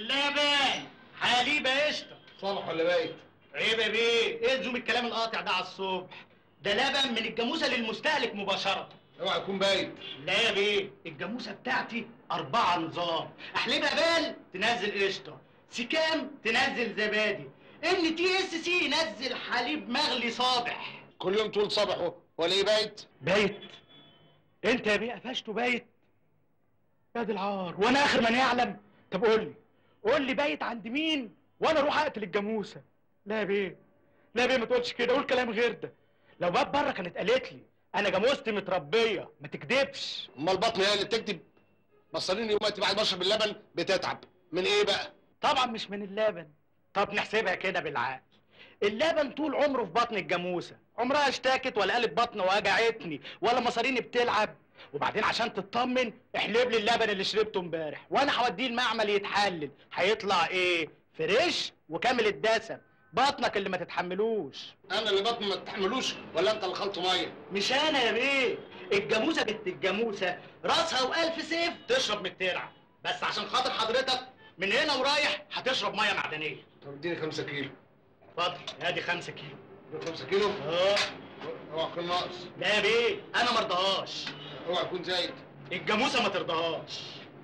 اللبن حليب قشطه صالح ولا بايت عيب يا بيه ايه لزوم الكلام القاطع ده على الصبح ده لبن من الجاموسه للمستهلك مباشره اوعى يكون بايت لا يا بيه الجاموسه بتاعتي أربعة نظام أحلبها بال تنزل قشطة سكام تنزل زبادي ان تي اس سي ينزل حليب مغلي صابح كل يوم تقول صبح ولا ايه بايت بايت انت يا بيه قفشته بايت يا دي العار وانا اخر من يعلم طب قول لي قول لي بايت عند مين وانا اروح اقتل الجاموسه لا يا بيه لا يا بيه ما تقولش كده قول كلام غير ده لو باب بره كانت قالت لي انا جاموستي متربيه ما تكدبش امال البطن هي اللي بتكذب مصارين يوماتي بعد ما اشرب اللبن بتتعب من ايه بقى طبعا مش من اللبن طب نحسبها كده بالعقل اللبن طول عمره في بطن الجاموسه عمرها اشتكت ولا قالت بطن وجعتني ولا مصاريني بتلعب وبعدين عشان تطمن احلب لي اللبن اللي شربته امبارح وانا هوديه المعمل يتحلل هيطلع ايه فريش وكامل الدسم بطنك اللي ما تتحملوش انا اللي بطن ما تتحملوش ولا انت اللي خلطه ميه مش انا يا بيه الجاموسه بنت الجاموسه راسها والف سيف تشرب من الترعه بس عشان خاطر حضرتك من هنا ورايح هتشرب ميه معدنيه طب اديني 5 كيلو اتفضل ادي 5 كيلو اديني 5 كيلو اه اوعى يكون ناقص لا يا بيه انا ما ارضاهاش اوعى يكون زايد الجاموسه ما ترضاهاش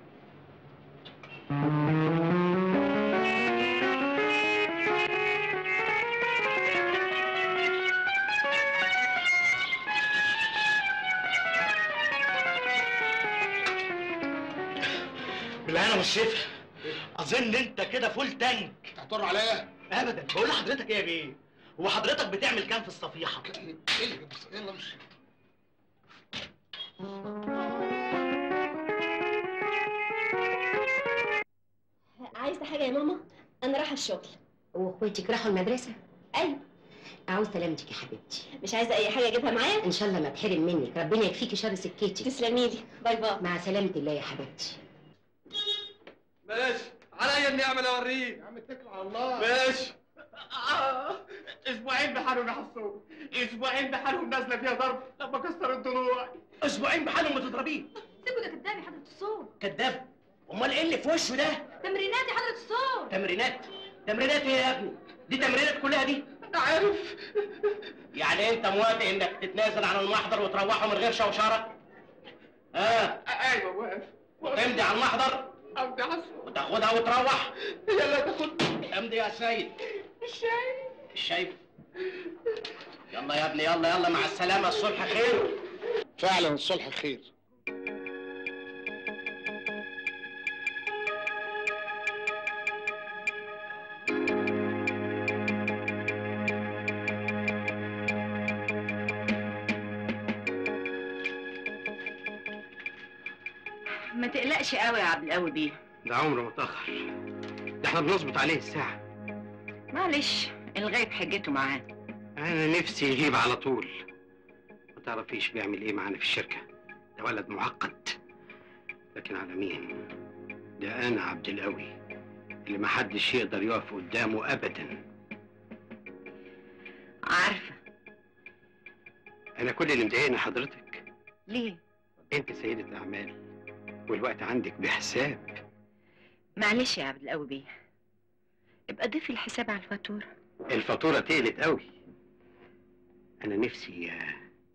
بالهنا والشفا اظن انت كده فول تانك هتطر عليا ابدا بقول لحضرتك ايه يا بيه هو حضرتك بتعمل كام في الصفيحه ايه اللي جاب الص- يلا امشي عايزة حاجة يا ماما؟ أنا رايحة الشغل واخواتك راحوا المدرسة؟ أيوة أعوز سلامتك يا حبيبتي مش عايزة أي حاجة أجيبها معايا؟ إن شاء الله ما تحرم منك ربنا يكفيكي شر سكتك تسلمي لي باي باي مع سلامة الله يا حبيبتي ماشي عليا اني اعمل اوريه يا عم اتكل على الله ماشي آه. اسبوعين بحالهم يا حسون اسبوعين بحالهم نازله فيها ضرب لما كسر الضلوع اسبوعين بحالهم بتضربيه سيبوا ده كداب يا حضرة الصوت كذاب امال ايه اللي في وشه ده تمرينات يا حضرة الصوت تمرينات تمرينات ايه يا ابني دي تمرينات كلها دي عارف يعني انت موافق انك تتنازل عن المحضر وتروحه من غير شوشره اه ايوه واقف وتمضي على المحضر امضي حسن وتاخدها وتروح يلا تاخد امضي يا سيد الشاي مش شايف يلا يا ابني يلا يلا مع السلامه الصبح خير فعلا الصلح خير ما تقلقش قوي يا عبد القوي بيه ده عمره متأخر ده احنا بنظبط عليه الساعة معلش الغايب حجته معاه أنا نفسي يغيب على طول ما تعرفيش بيعمل إيه معانا في الشركة ده ولد معقد لكن على مين؟ ده أنا عبد القوي اللي محدش يقدر يقف قدامه أبدا عارفه أنا كل اللي مضايقني حضرتك ليه أنت سيدة الأعمال والوقت عندك بحساب معلش يا عبد القوي بيه ابقى ضيف الحساب على الفاتوره الفاتورة تقلت قوي أنا نفسي آه،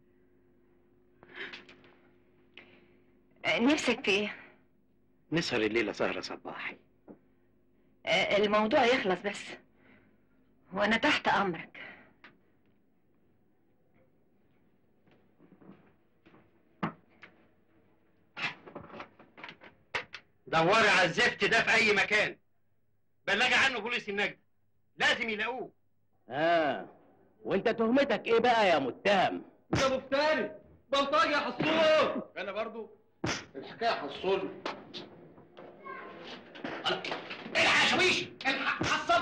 آه، نفسك في ايه نسهر الليلة سهرة صباحي آه، الموضوع يخلص بس وانا تحت امرك دوري على الزفت ده في أي مكان بلغي عنه بوليس النجدة لازم يلاقوه اه وانت تهمتك ايه بقى يا متهم يا مفتري بلطجي يا حصول انا برضو الحكايه حصل الحق يا شويش الحق حصل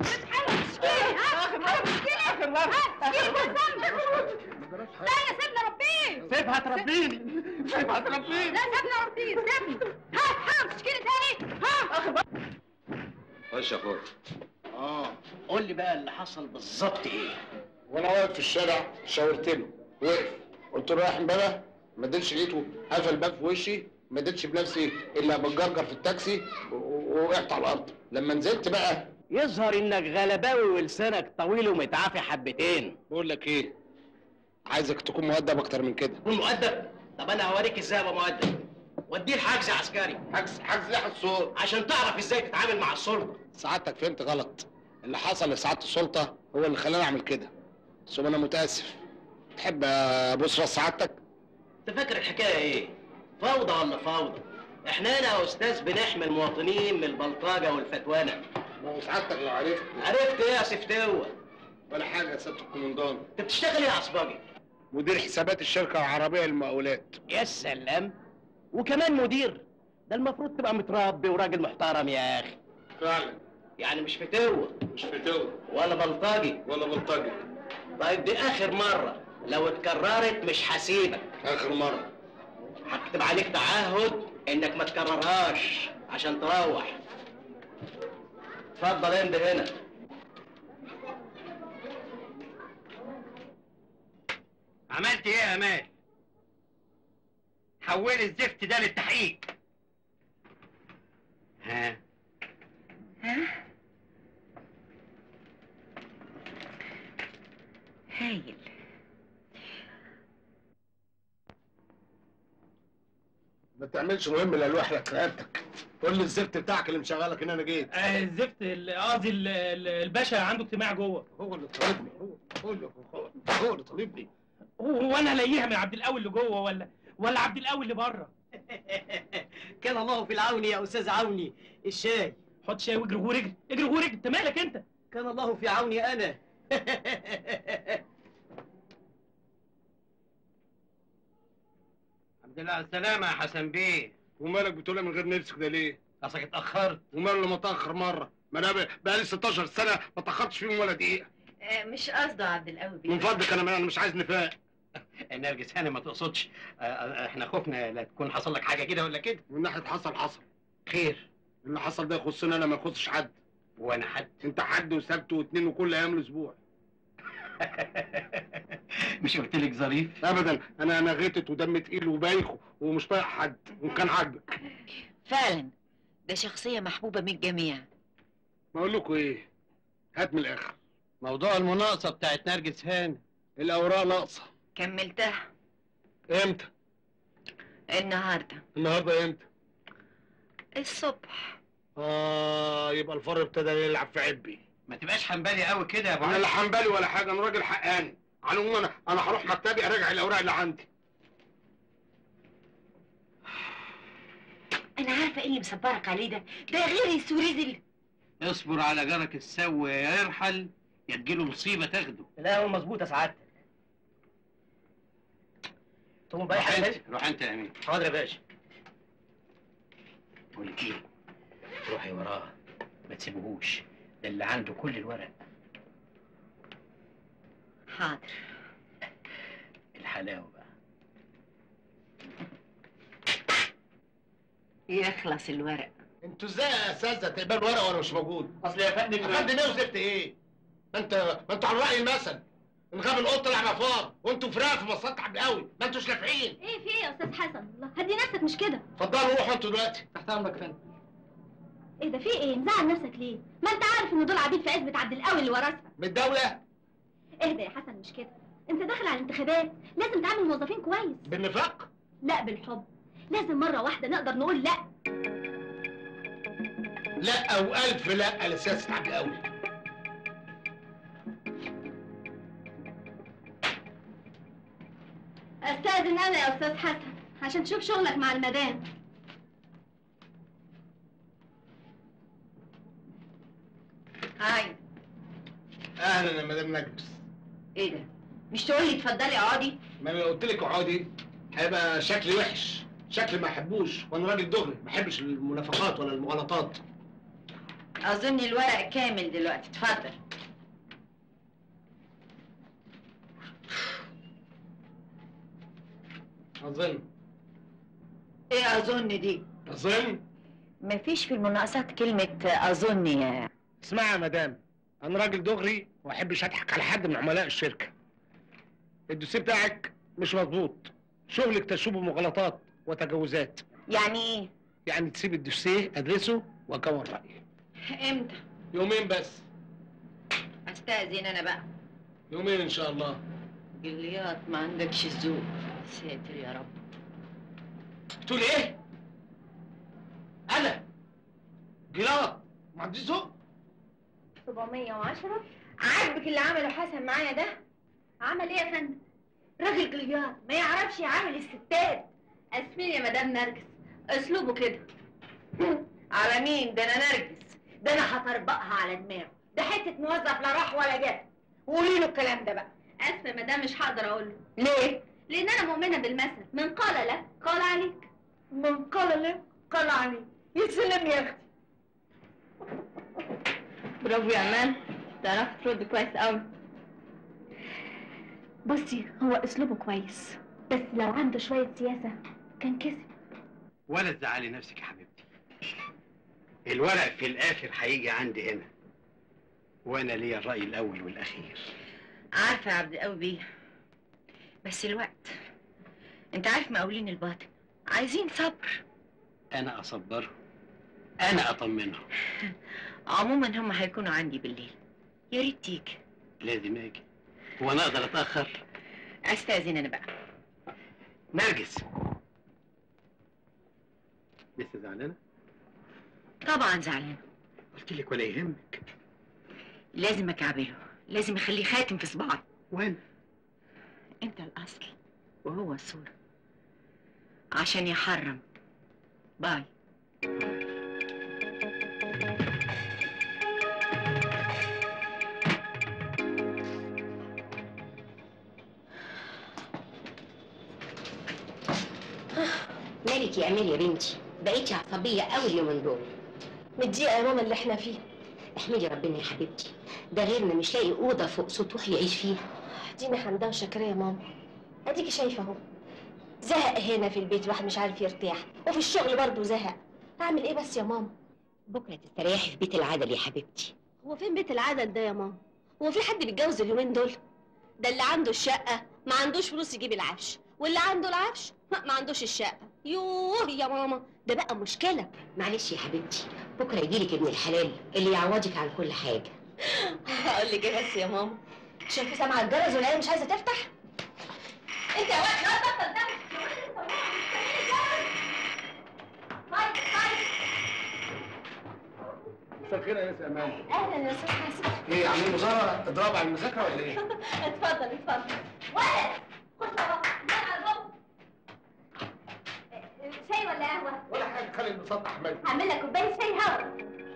لا سيبنا ربيه سيبها تربيني سيبها تربيني لا سيبنا ربيه سيبني ها ها تشكيلة تاني ها خش يا اخويا اه قول لي بقى اللي حصل بالظبط ايه وانا واقف في الشارع شاورت له وقف قلت له رايح امبارح ما اديتش لقيته قفل الباب في وشي ما اديتش بنفسي الا بتجرجر في التاكسي و- ووقعت على الارض لما نزلت بقى يظهر انك غلباوي ولسانك طويل ومتعافي حبتين بقول لك ايه عايزك تكون مؤدب اكتر من كده تكون مؤدب طب انا هوريك ازاي ابقى مؤدب واديه الحجز عسكري حجز حجز ليه الصوت عشان تعرف ازاي تتعامل مع السلطه سعادتك فهمت غلط اللي حصل لسعاده السلطه هو اللي خلاني اعمل كده ثم انا متاسف تحب ابوس راس سعادتك انت فاكر الحكايه ايه فوضى ولا فوضى احنا هنا يا استاذ بنحمي المواطنين من البلطجه والفتوانه ما هو سعادتك لو عرفت عرفت ايه يا سفتوه ولا حاجه يا سياده الكومندان انت بتشتغل ايه يا عصباجي مدير حسابات الشركه العربيه للمقاولات يا سلام وكمان مدير ده المفروض تبقى متربي وراجل محترم يا اخي فعلا يعني مش فتوه مش فتوه ولا بلطجي ولا بلطجي طيب دي اخر مره لو اتكررت مش هسيبك اخر مره هكتب عليك تعهد انك ما تكررهاش عشان تروح اتفضل انت هنا عملت ايه يا امال حول الزفت ده للتحقيق ها ها هايل ما تعملش مهم الا لوحدك رقبتك قول لي الزفت بتاعك اللي مشغلك ان انا جيت آه، الزفت ال- قصدي ال- ال- الباشا عنده اجتماع جوه هو اللي طالبني هو هو اللي هو, هو اللي طالبني هو هو انا الاقيها من عبد القوي اللي جوه ولا ولا عبد القوي اللي بره كان الله في العون يا استاذ عوني الشاي حط شاي واجري هو رجل اجري هو رجل انت مالك انت كان الله في عوني انا الحمد لله على السلامة يا حسن بيه ومالك بتقولها من غير نفسك ده ليه؟ اصلك اتأخرت وماله لما اتاخر مره؟ ما انا ب- بقالي 16 سنه ما اتاخرتش فيهم ولا دقيقه مش قصده عبد القوي من فضلك انا انا مش عايز نفاق نرجس هاني ما تقصدش آه، آه، احنا خفنا لا تكون حصل لك حاجة كده ولا كده من ناحيه حصل حصل خير اللي حصل ده يخصني انا ما يخصش حد وانا حد انت حد وسبت واثنين وكل ايام الاسبوع مش قلت لك ظريف ابدا انا انا غيتت ودم تقيل وبايخ ومش طايق حد وان كان عاجبك فعلا ده شخصية محبوبة من الجميع ما اقول لكم ايه هات من الاخر موضوع المناقصة بتاعت نرجس هاني الاوراق ناقصه كملتها امتى النهاردة النهارده امتى الصبح اه يبقى الفار ابتدى يلعب في عبي ما تبقاش حنبالي قوي كده يا ابو انا علي لا حنبالي ولا حاجه انا راجل حقاني على العموم انا انا هروح مكتبي اراجع الاوراق اللي عندي انا عارفه ايه اللي مصبرك عليه ده ده غير السوريزل اصبر على جارك السوي يا يرحل يا تجيله مصيبة تاخده لا هو مظبوط يا سعادتك تقوم بقى روح يا انت حبيبي روح انت يا امين حاضر يا باشا بقول لك ايه روحي وراه ما تسيبوهوش ده اللي عنده كل الورق حاضر الحلاوة بقى يخلص الورق انتوا ازاي يا اساتذه تقبلوا ورقه وانا مش موجود اصل يا فندم يا فندم ايه وزفت ايه ما انت ما انتوا على راي المثل ان غاب القط طلع مفار وانتوا فراق في مصلحه عبد قوي ما انتوش نافعين ايه في ايه يا استاذ حسن الله هدي نفسك مش كده اتفضلوا روحوا انتوا دلوقتي تحت امرك يا فندم ايه ده في ايه مزعل نفسك ليه ما انت عارف ان دول عبيد في عزبة عبد القوي اللي ورثها من الدوله اهدى يا حسن مش كده انت داخل على الانتخابات لازم تعامل الموظفين كويس بالنفاق لا بالحب لازم مرة واحدة نقدر نقول لا لا او الف لا لسياسه عبد قوي استاذن انا يا استاذ حسن عشان تشوف شغلك مع المدام هاي اهلا يا مدام نجس ايه ده مش تقولي اتفضلي اقعدي ما انا لو قلت لك اقعدي هيبقى شكلي وحش شكلي ما احبوش وانا راجل دغري ما احبش المنافقات ولا المغالطات اظن الورق كامل دلوقتي اتفضل اظن ايه اظن دي اظن مفيش في المناقصات كلمة اظن يا اسمعي يا مدام انا راجل دغري وما احبش اضحك على حد من عملاء الشركه الدوسيه بتاعك مش مظبوط شغلك تشوب مغالطات وتجاوزات يعني ايه يعني تسيب الدوسيه ادرسه واكون رايي امتى يومين بس استاذن انا بقى يومين ان شاء الله جليات ما عندكش ذوق ساتر يا رب بتقول ايه انا جلاد ما عنديش ذوق 710 عاجبك اللي عمله حسن معايا ده عمل ايه يا فندم؟ راجل جليات ما يعرفش يعامل الستات اسفين يا مدام نرجس اسلوبه كده على مين ده انا نرجس ده انا هطربقها على دماغه ده حته موظف لا راح ولا جه وقولي له الكلام ده بقى اسفه يا مدام مش هقدر اقول له ليه لان انا مؤمنه بالمثل من قال لك قال عليك من قال لك قال عليه يسلم يا اختي برافو يا امان تعرفي ترد كويس قوي بصي هو اسلوبه كويس بس لو عنده شويه سياسه كان كسب ولا تزعلي نفسك يا حبيبتي الورق في الاخر هيجي عندي هنا وانا ليا الراي الاول والاخير عارفه يا عبد القوي بيه بس الوقت انت عارف مقاولين الباطن عايزين صبر انا اصبره انا اطمنه عموما هم هيكونوا عندي بالليل يا ريت تيجي لازم اجي هو انا اقدر اتاخر استاذن انا بقى نرجس لسه زعلانه طبعا زعلان قلت لك ولا يهمك لازم اكعبله لازم اخليه خاتم في صباعي وين انت الاصل وهو الصوره عشان يحرم باي مالك يا امال يا بنتي بقيتي عصبيه قوي اليومين دول متضايقه يا ماما اللي احنا فيه احمدي ربنا يا حبيبتي ده غيرنا مش لاقي اوضه فوق سطوح يعيش فيها دينا حمدان شاكرة يا ماما اديكي شايفه اهو زهق هنا في البيت الواحد مش عارف يرتاح وفي الشغل برضه زهق اعمل ايه بس يا ماما بكره تستريحي في بيت العدل يا حبيبتي هو فين بيت العدل ده يا ماما هو في حد بيتجوز اليومين دول ده اللي عنده الشقه ما عندوش فلوس يجيب العفش واللي عنده العفش ما عندوش الشقه يوه يا ماما ده بقى مشكله معلش يا حبيبتي بكره يجيلك ابن الحلال اللي يعوضك عن كل حاجه هقول لك ايه بس يا ماما شايفه سامعه الجرس ولا هي مش عايزه تفتح انت يا واد لا تبطل دم طيب طيب مساء الخير يا ناس يا امان اهلا يا استاذ حسن ايه عاملين مظاهره اضراب على المذاكره ولا ايه؟ اتفضل اتفضل ولد خش بابا جاي على بابا شاي ولا قهوه ولا حاجه خلي البساط احمد هعمل لك كوبايه شاي هوا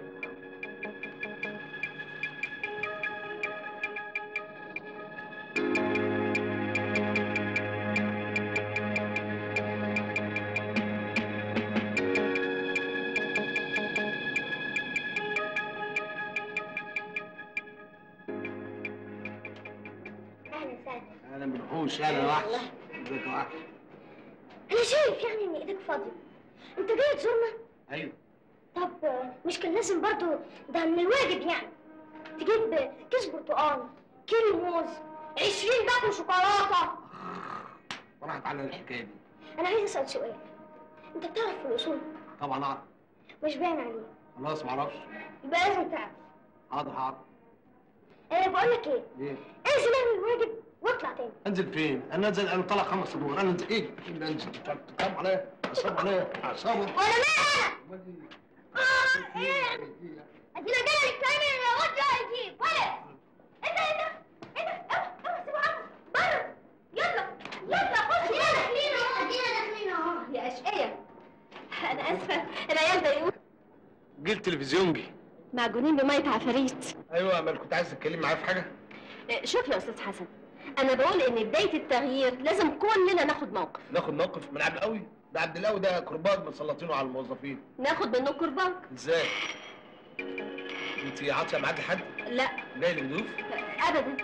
اهلا وسهلا اهلا بالوحوش اهلا يا وحش ازيك يا وحش انا شايف يعني ان ايدك فاضيه انت جاي تزورنا ايوه طب آه، مش كان لازم برضو ده من الواجب يعني تجيب كيس برتقال كيلو موز 20 باكو شوكولاته راحت على الحكايه دي انا عايز اسال سؤال انت بتعرف في الاصول طبعا اعرف مش باين عليه خلاص معرفش يبقى لازم تعرف حاضر حاضر انا بقول لك ايه ليه؟ انزل اعمل الواجب واطلع تاني انزل فين؟ انا انزل انا طالع خمس ادوار انا انزل ايه؟ اللي انزل تتكلم عليا اصاب عليا اصاب وانا مالي انا اه ايه ادينا جاي الكلام اللي الواد جاي يجيب ولا انت انت انت اوعى اوعى سيبه عنه بره يلا يلا خش ادينا داخلين اهو ادينا داخلين اهو يا اشقية انا اسفه العيال ضايقوني جيل تلفزيونجي معجونين بميه عفاريت ايوه امال كنت عايز تتكلم معايا في حاجه؟ شوف يا استاذ حسن انا بقول ان بدايه التغيير لازم كلنا ناخد موقف ناخد موقف من عبد القوي ده عبد القوي ده كرباج مسلطينه على الموظفين ناخد منه كرباج ازاي؟ انت عاطيه معاكي حد لا جاي لك ضيوف؟ ابدا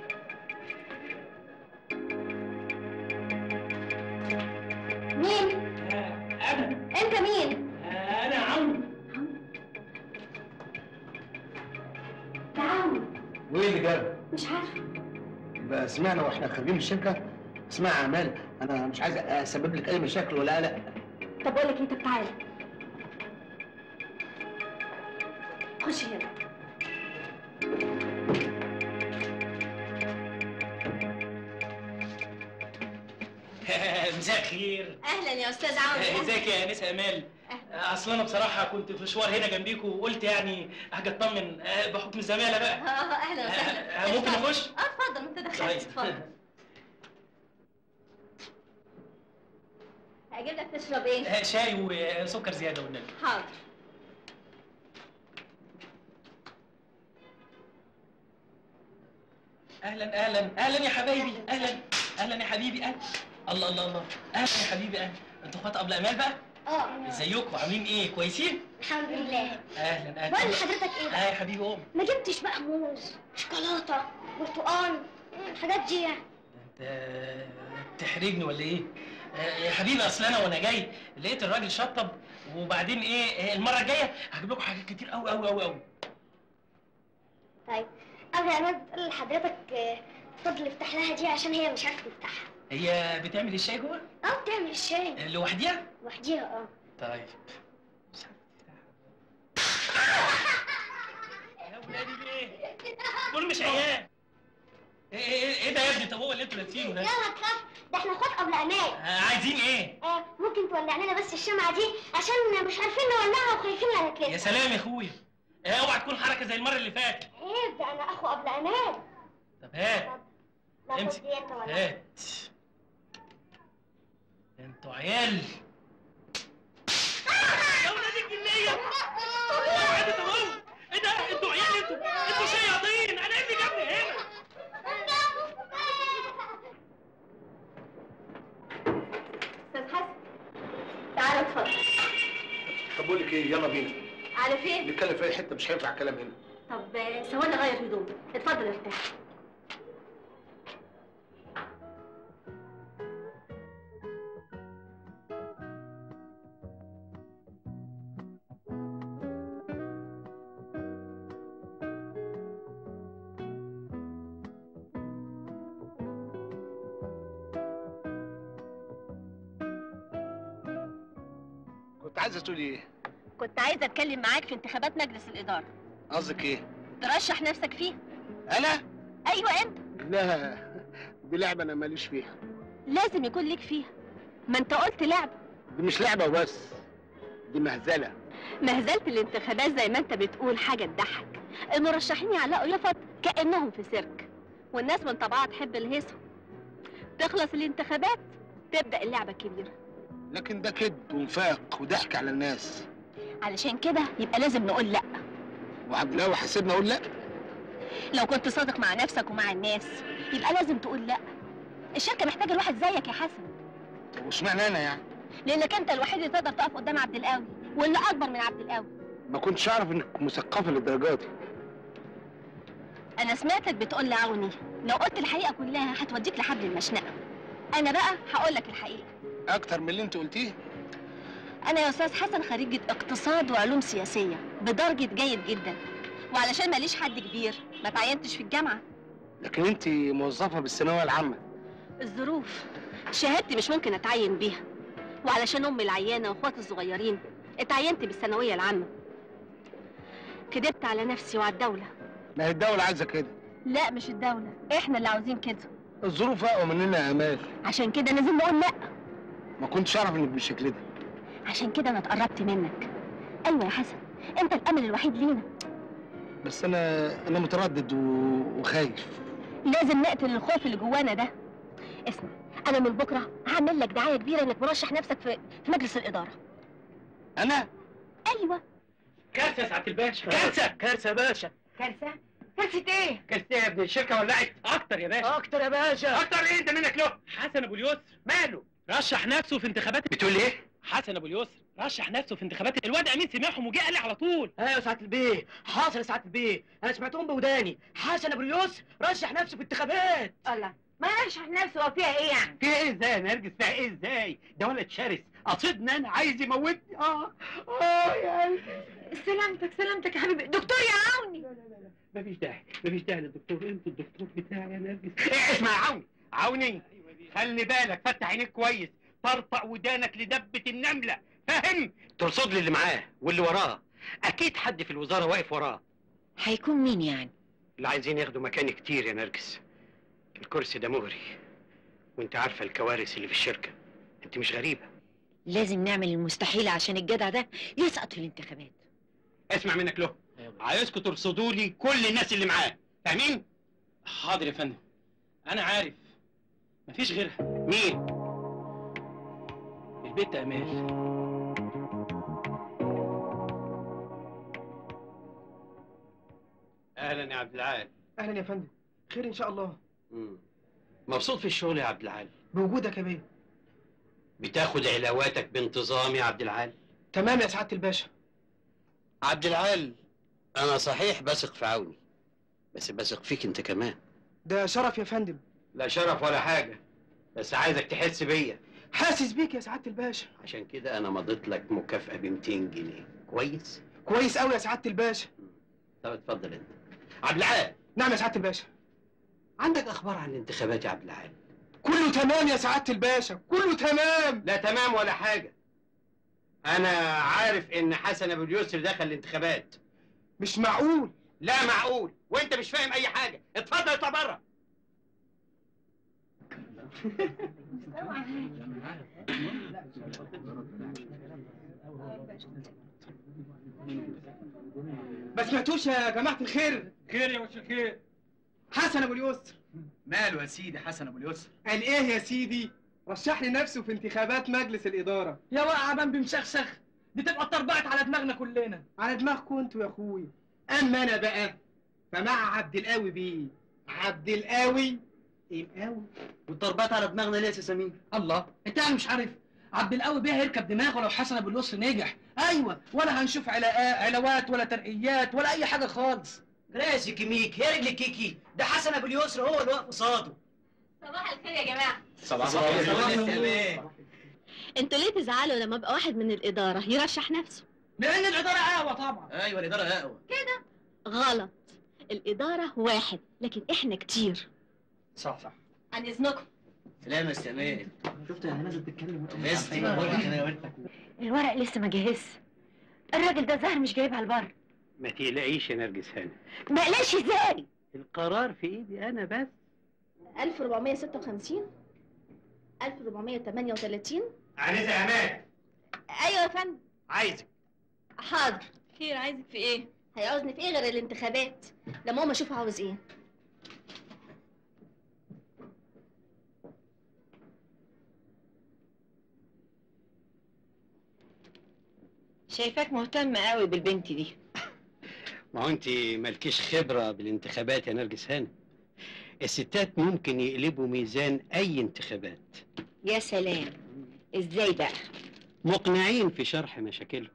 مين انا انت مين انا عم تعال وايه اللي جاب؟ مش عارفه يبقى سمعنا واحنا خارجين من الشركه اسمعي يا امال انا مش عايز اسبب لك اي مشاكل ولا قلق طب اقول لك ايه طب تعالى خش هنا مساء الخير اهلا يا استاذ عوني ازيك يا انسه امال اصل انا بصراحه كنت في مشوار هنا جنبيكوا وقلت يعني حاجه اطمن آه، بحكم الزماله بقى اه اهلا آه، وسهلا آه، ممكن اتفضل. اخش اه اتفضل انت دخلت اتفضل هجيب لك تشرب ايه؟ آه، شاي وسكر زياده والنبي حاضر اهلا اهلا اهلا يا حبايبي اهلا اهلا يا حبيبي اهلا الله الله الله اهلا يا حبيبي اهلا انتوا اخوات قبل امال بقى اه ازيكم عاملين ايه كويسين الحمد لله اهلا اهلا بقول لحضرتك ايه اه يا حبيبي قوم ما جبتش بقى موز شوكولاته برتقال الحاجات دي يعني انت تحرجني ولا ايه آه، يا حبيبي اصل انا وانا جاي لقيت الراجل شطب وبعدين ايه المره الجايه هجيب لكم حاجات كتير قوي قوي قوي قوي طيب قبل يا عماد تقول لحضرتك آه، اتفضل افتح لها دي عشان هي مش عارفه تفتحها هي بتعمل الشاي جوه اه بتعمل الشاي لوحديها لوحديها اه طيب مش عارف تفتحها. يا ولادي ليه دول مش عيال ايه ايه ايه ده يا ابني طب هو اللي انتوا لابسينه ده لا ما تخافش ده احنا اخوات قبل امان آه، عايزين ايه آه ممكن تولع لنا بس الشمعة دي عشان مش عارفين نولعها وخايفين لا نتلف يا سلام يا اخويا آه، اوعى تكون حركه زي المره اللي فاتت عيب ده انا اخو قبل امان طب هات لا خد امسك. دي انت ولا هات انتوا عيال يا ولاد الجنيه قاعد اهو ايه ده انتوا عيال انتوا انتوا شياطين انا ايه اللي جابني هنا استاذ حسن تعالى اتفضل طب بقول لك ايه يلا بينا على فين؟ نتكلم في اي حته مش هينفع الكلام هنا طب آه، ثواني اغير هدومي اتفضل ارتاح كنت عايزه تقولي ايه كنت عايزه اتكلم معاك في انتخابات مجلس الاداره قصدك ايه ترشح نفسك فيها انا ايوه انت لا دي لعبه انا ماليش فيها لازم يكون ليك فيها ما انت قلت لعبه دي مش لعبه وبس دي مهزله مهزله الانتخابات زي ما انت بتقول حاجه تضحك المرشحين يعلقوا يفط كانهم في سيرك والناس من طبعها تحب الهيصه تخلص الانتخابات تبدا اللعبه الكبيره لكن ده كذب ونفاق وضحك على الناس علشان كده يبقى لازم نقول لا وعبد القوي حاسبني اقول لا لو كنت صادق مع نفسك ومع الناس يبقى لازم تقول لا الشركه محتاجه الواحد زيك يا حسن طب واشمعنى انا يعني لانك انت الوحيد اللي تقدر تقف قدام عبد القوي واللي اكبر من عبد القوي ما كنتش اعرف انك مثقفه للدرجه دي انا سمعتك بتقول لعوني لو قلت الحقيقه كلها هتوديك لحد المشنقه انا بقى هقول لك الحقيقه اكتر من اللي انت قلتيه انا يا استاذ حسن خريجه اقتصاد وعلوم سياسيه بدرجه جيد جدا وعلشان ماليش حد كبير ما تعينتش في الجامعه لكن انت موظفه بالثانويه العامه الظروف شهادتي مش ممكن اتعين بيها وعلشان امي العيانه واخواتي الصغيرين اتعينت بالثانويه العامه كدبت على نفسي وعلى الدوله ما هي الدوله عايزه كده لا مش الدوله احنا اللي عاوزين كده الظروف اقوى مننا يا امال عشان كده لازم نقول لا ما كنتش اعرف انك بالشكل ده عشان كده انا اتقربت منك ايوه يا حسن انت الامل الوحيد لينا بس انا انا متردد و... وخايف لازم نقتل الخوف اللي جوانا ده اسمع انا من بكره هعمل لك دعايه كبيره انك مرشح نفسك في في مجلس الاداره انا ايوه كارثه يا سعاده الباشا كارثه كارثه يا باشا كارثه كارثه ايه كارثه يا ابني الشركه ولعت اكتر يا باشا اكتر يا باشا اكتر ايه انت منك له حسن ابو اليسر ماله رشح نفسه في انتخابات بتقول ايه حسن ابو اليسر رشح نفسه في انتخابات الواد امين سمعهم وجه قال لي على طول ايوه يا سعاده البيه حاصل يا سعاده البيه انا سمعتهم بوداني حسن ابو اليسر رشح نفسه في انتخابات الله ما يرشح نفسه هو فيها ايه يعني فيها ايه ازاي يا نرجس فيها ايه ازاي ده ولد شرس قصدنا انا عايز يموتني اه اه يا قلبي سلامتك سلامتك يا حبيبي دكتور يا عوني مفيش داعي مفيش داعي للدكتور انت الدكتور بتاعي يا نرجس إيه اسمع يا عوني عوني خلي بالك فتح عينيك كويس طرطق ودانك لدبة النملة فاهم ترصد لي اللي معاه واللي وراه اكيد حد في الوزاره واقف وراه هيكون مين يعني اللي عايزين ياخدوا مكاني كتير يا نرجس الكرسي ده مغري وانت عارفه الكوارث اللي في الشركه انت مش غريبه لازم نعمل المستحيل عشان الجدع ده يسقط في الانتخابات اسمع منك له عايزكم ترصدوا لي كل الناس اللي معاه فاهمين حاضر يا فندم انا عارف مفيش غيرها مين البيت امال اهلا يا عبد العال اهلا يا فندم خير ان شاء الله مم. مبسوط في الشغل يا عبد العال بوجودك يا بيه بتاخد علاواتك بانتظام يا عبد العال تمام يا سعاده الباشا عبد العال انا صحيح بثق في عوني بس بثق فيك انت كمان ده شرف يا فندم لا شرف ولا حاجه بس عايزك تحس بيا حاسس بيك يا سعاده الباشا عشان كده انا مضيت لك مكافاه ب 200 جنيه كويس كويس قوي يا سعاده الباشا طب اتفضل انت عبد العال نعم يا سعاده الباشا عندك اخبار عن الانتخابات يا عبد العال كله تمام يا سعاده الباشا كله تمام لا تمام ولا حاجه انا عارف ان حسن ابو اليسر دخل الانتخابات مش معقول لا معقول وانت مش فاهم اي حاجه اتفضل اطلع بره ما سمعتوش يا جماعه الخير خير يا وش الخير حسن ابو اليسر ماله يا سيدي حسن ابو اليسر قال ايه يا سيدي رشح لي نفسه في انتخابات مجلس الاداره يا وقع عبان بمشخشخ دي تبقى اتطربقت على دماغنا كلنا على دماغكم انتوا يا اخويا اما انا بقى فمع عبد القوي بيه عبد القوي القوي والضربات على دماغنا ليه يا سمير الله انت يعني مش عارف عبد القوي بيه هيركب دماغه لو حسن ابو اليسر نجح ايوه ولا هنشوف علاقات علاوات ولا ترقيات ولا اي حاجه خالص راسي كيميك يا رجل كيكي ده حسن ابو اليسر هو اللي واقف قصاده صباح الخير يا جماعه صباح انتوا ليه تزعلوا لما ابقى واحد من الاداره يرشح نفسه لان الاداره قهوه طبعا ايوه الاداره اقوى غلط الاداره واحد لكن احنا كتير صح صح عن اذنكم سلام يا استاذ شفت يا نازل تتكلم مستي الورق لسه ما جهزش الراجل ده زهر مش جايبها البر ما تقلقيش يا نرجس هانم ما قلاش ازاي القرار في ايدي انا بس 1456 1438 عايزة يا امان ايوه يا فندم عايزك حاضر خير عايزك في ايه هيعوزني في ايه غير الانتخابات لما هما اشوف عاوز ايه شايفاك مهتم قوي بالبنت دي ما هو انت مالكيش خبره بالانتخابات يا نرجس هانم الستات ممكن يقلبوا ميزان اي انتخابات يا سلام ازاي بقى مقنعين في شرح مشاكلهم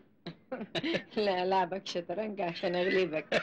لا لعبك شطرنج عشان اغلبك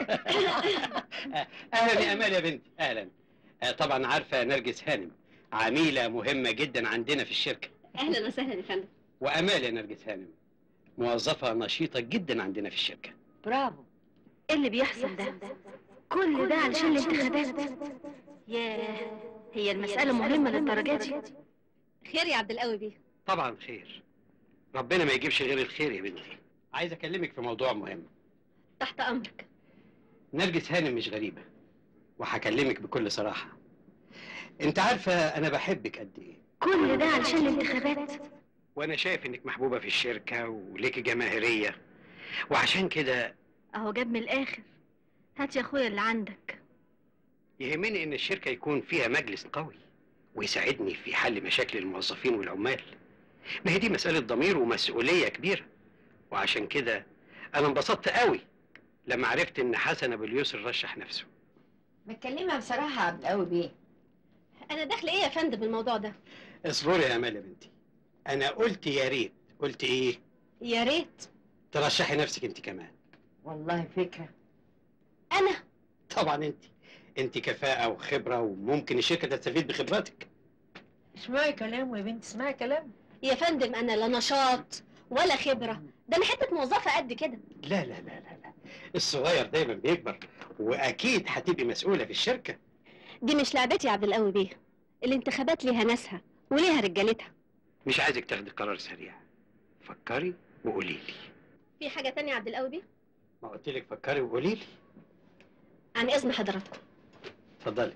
اهلا يا امال يا بنتي اهلا آه، طبعا عارفه يا نرجس هانم عميله مهمه جدا عندنا في الشركه اهلا وسهلا يا فندم وامال يا نرجس هانم موظفه نشيطه جدا عندنا في الشركه برافو ايه اللي بيحصل ده كل ده علشان الانتخابات ياه هي المسألة مهمة للدرجة دي خير يا عبد القوي بيه طبعا خير ربنا ما يجيبش غير الخير يا بنتي عايز اكلمك في موضوع مهم تحت امرك نرجس هانم مش غريبه وهكلمك بكل صراحه انت عارفه انا بحبك قد ايه كل ده علشان الانتخابات وانا شايف انك محبوبه في الشركه وليكي جماهيريه وعشان كده اهو جاب من الاخر هات يا اخويا اللي عندك يهمني ان الشركه يكون فيها مجلس قوي ويساعدني في حل مشاكل الموظفين والعمال ما هي دي مساله ضمير ومسؤوليه كبيره وعشان كده انا انبسطت قوي لما عرفت ان حسن ابو اليسر رشح نفسه متكلمة بصراحة يا عبد القوي بيه انا داخل ايه يا فندم بالموضوع ده اصبري يا امال يا بنتي انا قلت يا ريت قلت ايه يا ريت ترشحي نفسك انت كمان والله فكرة انا طبعا انت انت كفاءه وخبره وممكن الشركه تستفيد بخبراتك اسمعي كلامه يا بنت اسمعي كلامه يا فندم انا لا نشاط ولا خبرة ده انا حتة موظفة قد كده لا لا لا لا لا الصغير دايما بيكبر واكيد هتبقي مسؤوله في الشركه دي مش لعبتي يا عبد القوي بيه الانتخابات ليها ناسها وليها رجالتها مش عايزك تاخدي قرار سريع فكري وقولي لي في حاجه تانية يا عبد القوي بيه ما قلت لك فكري وقولي لي عن اذن حضراتكم اتفضلي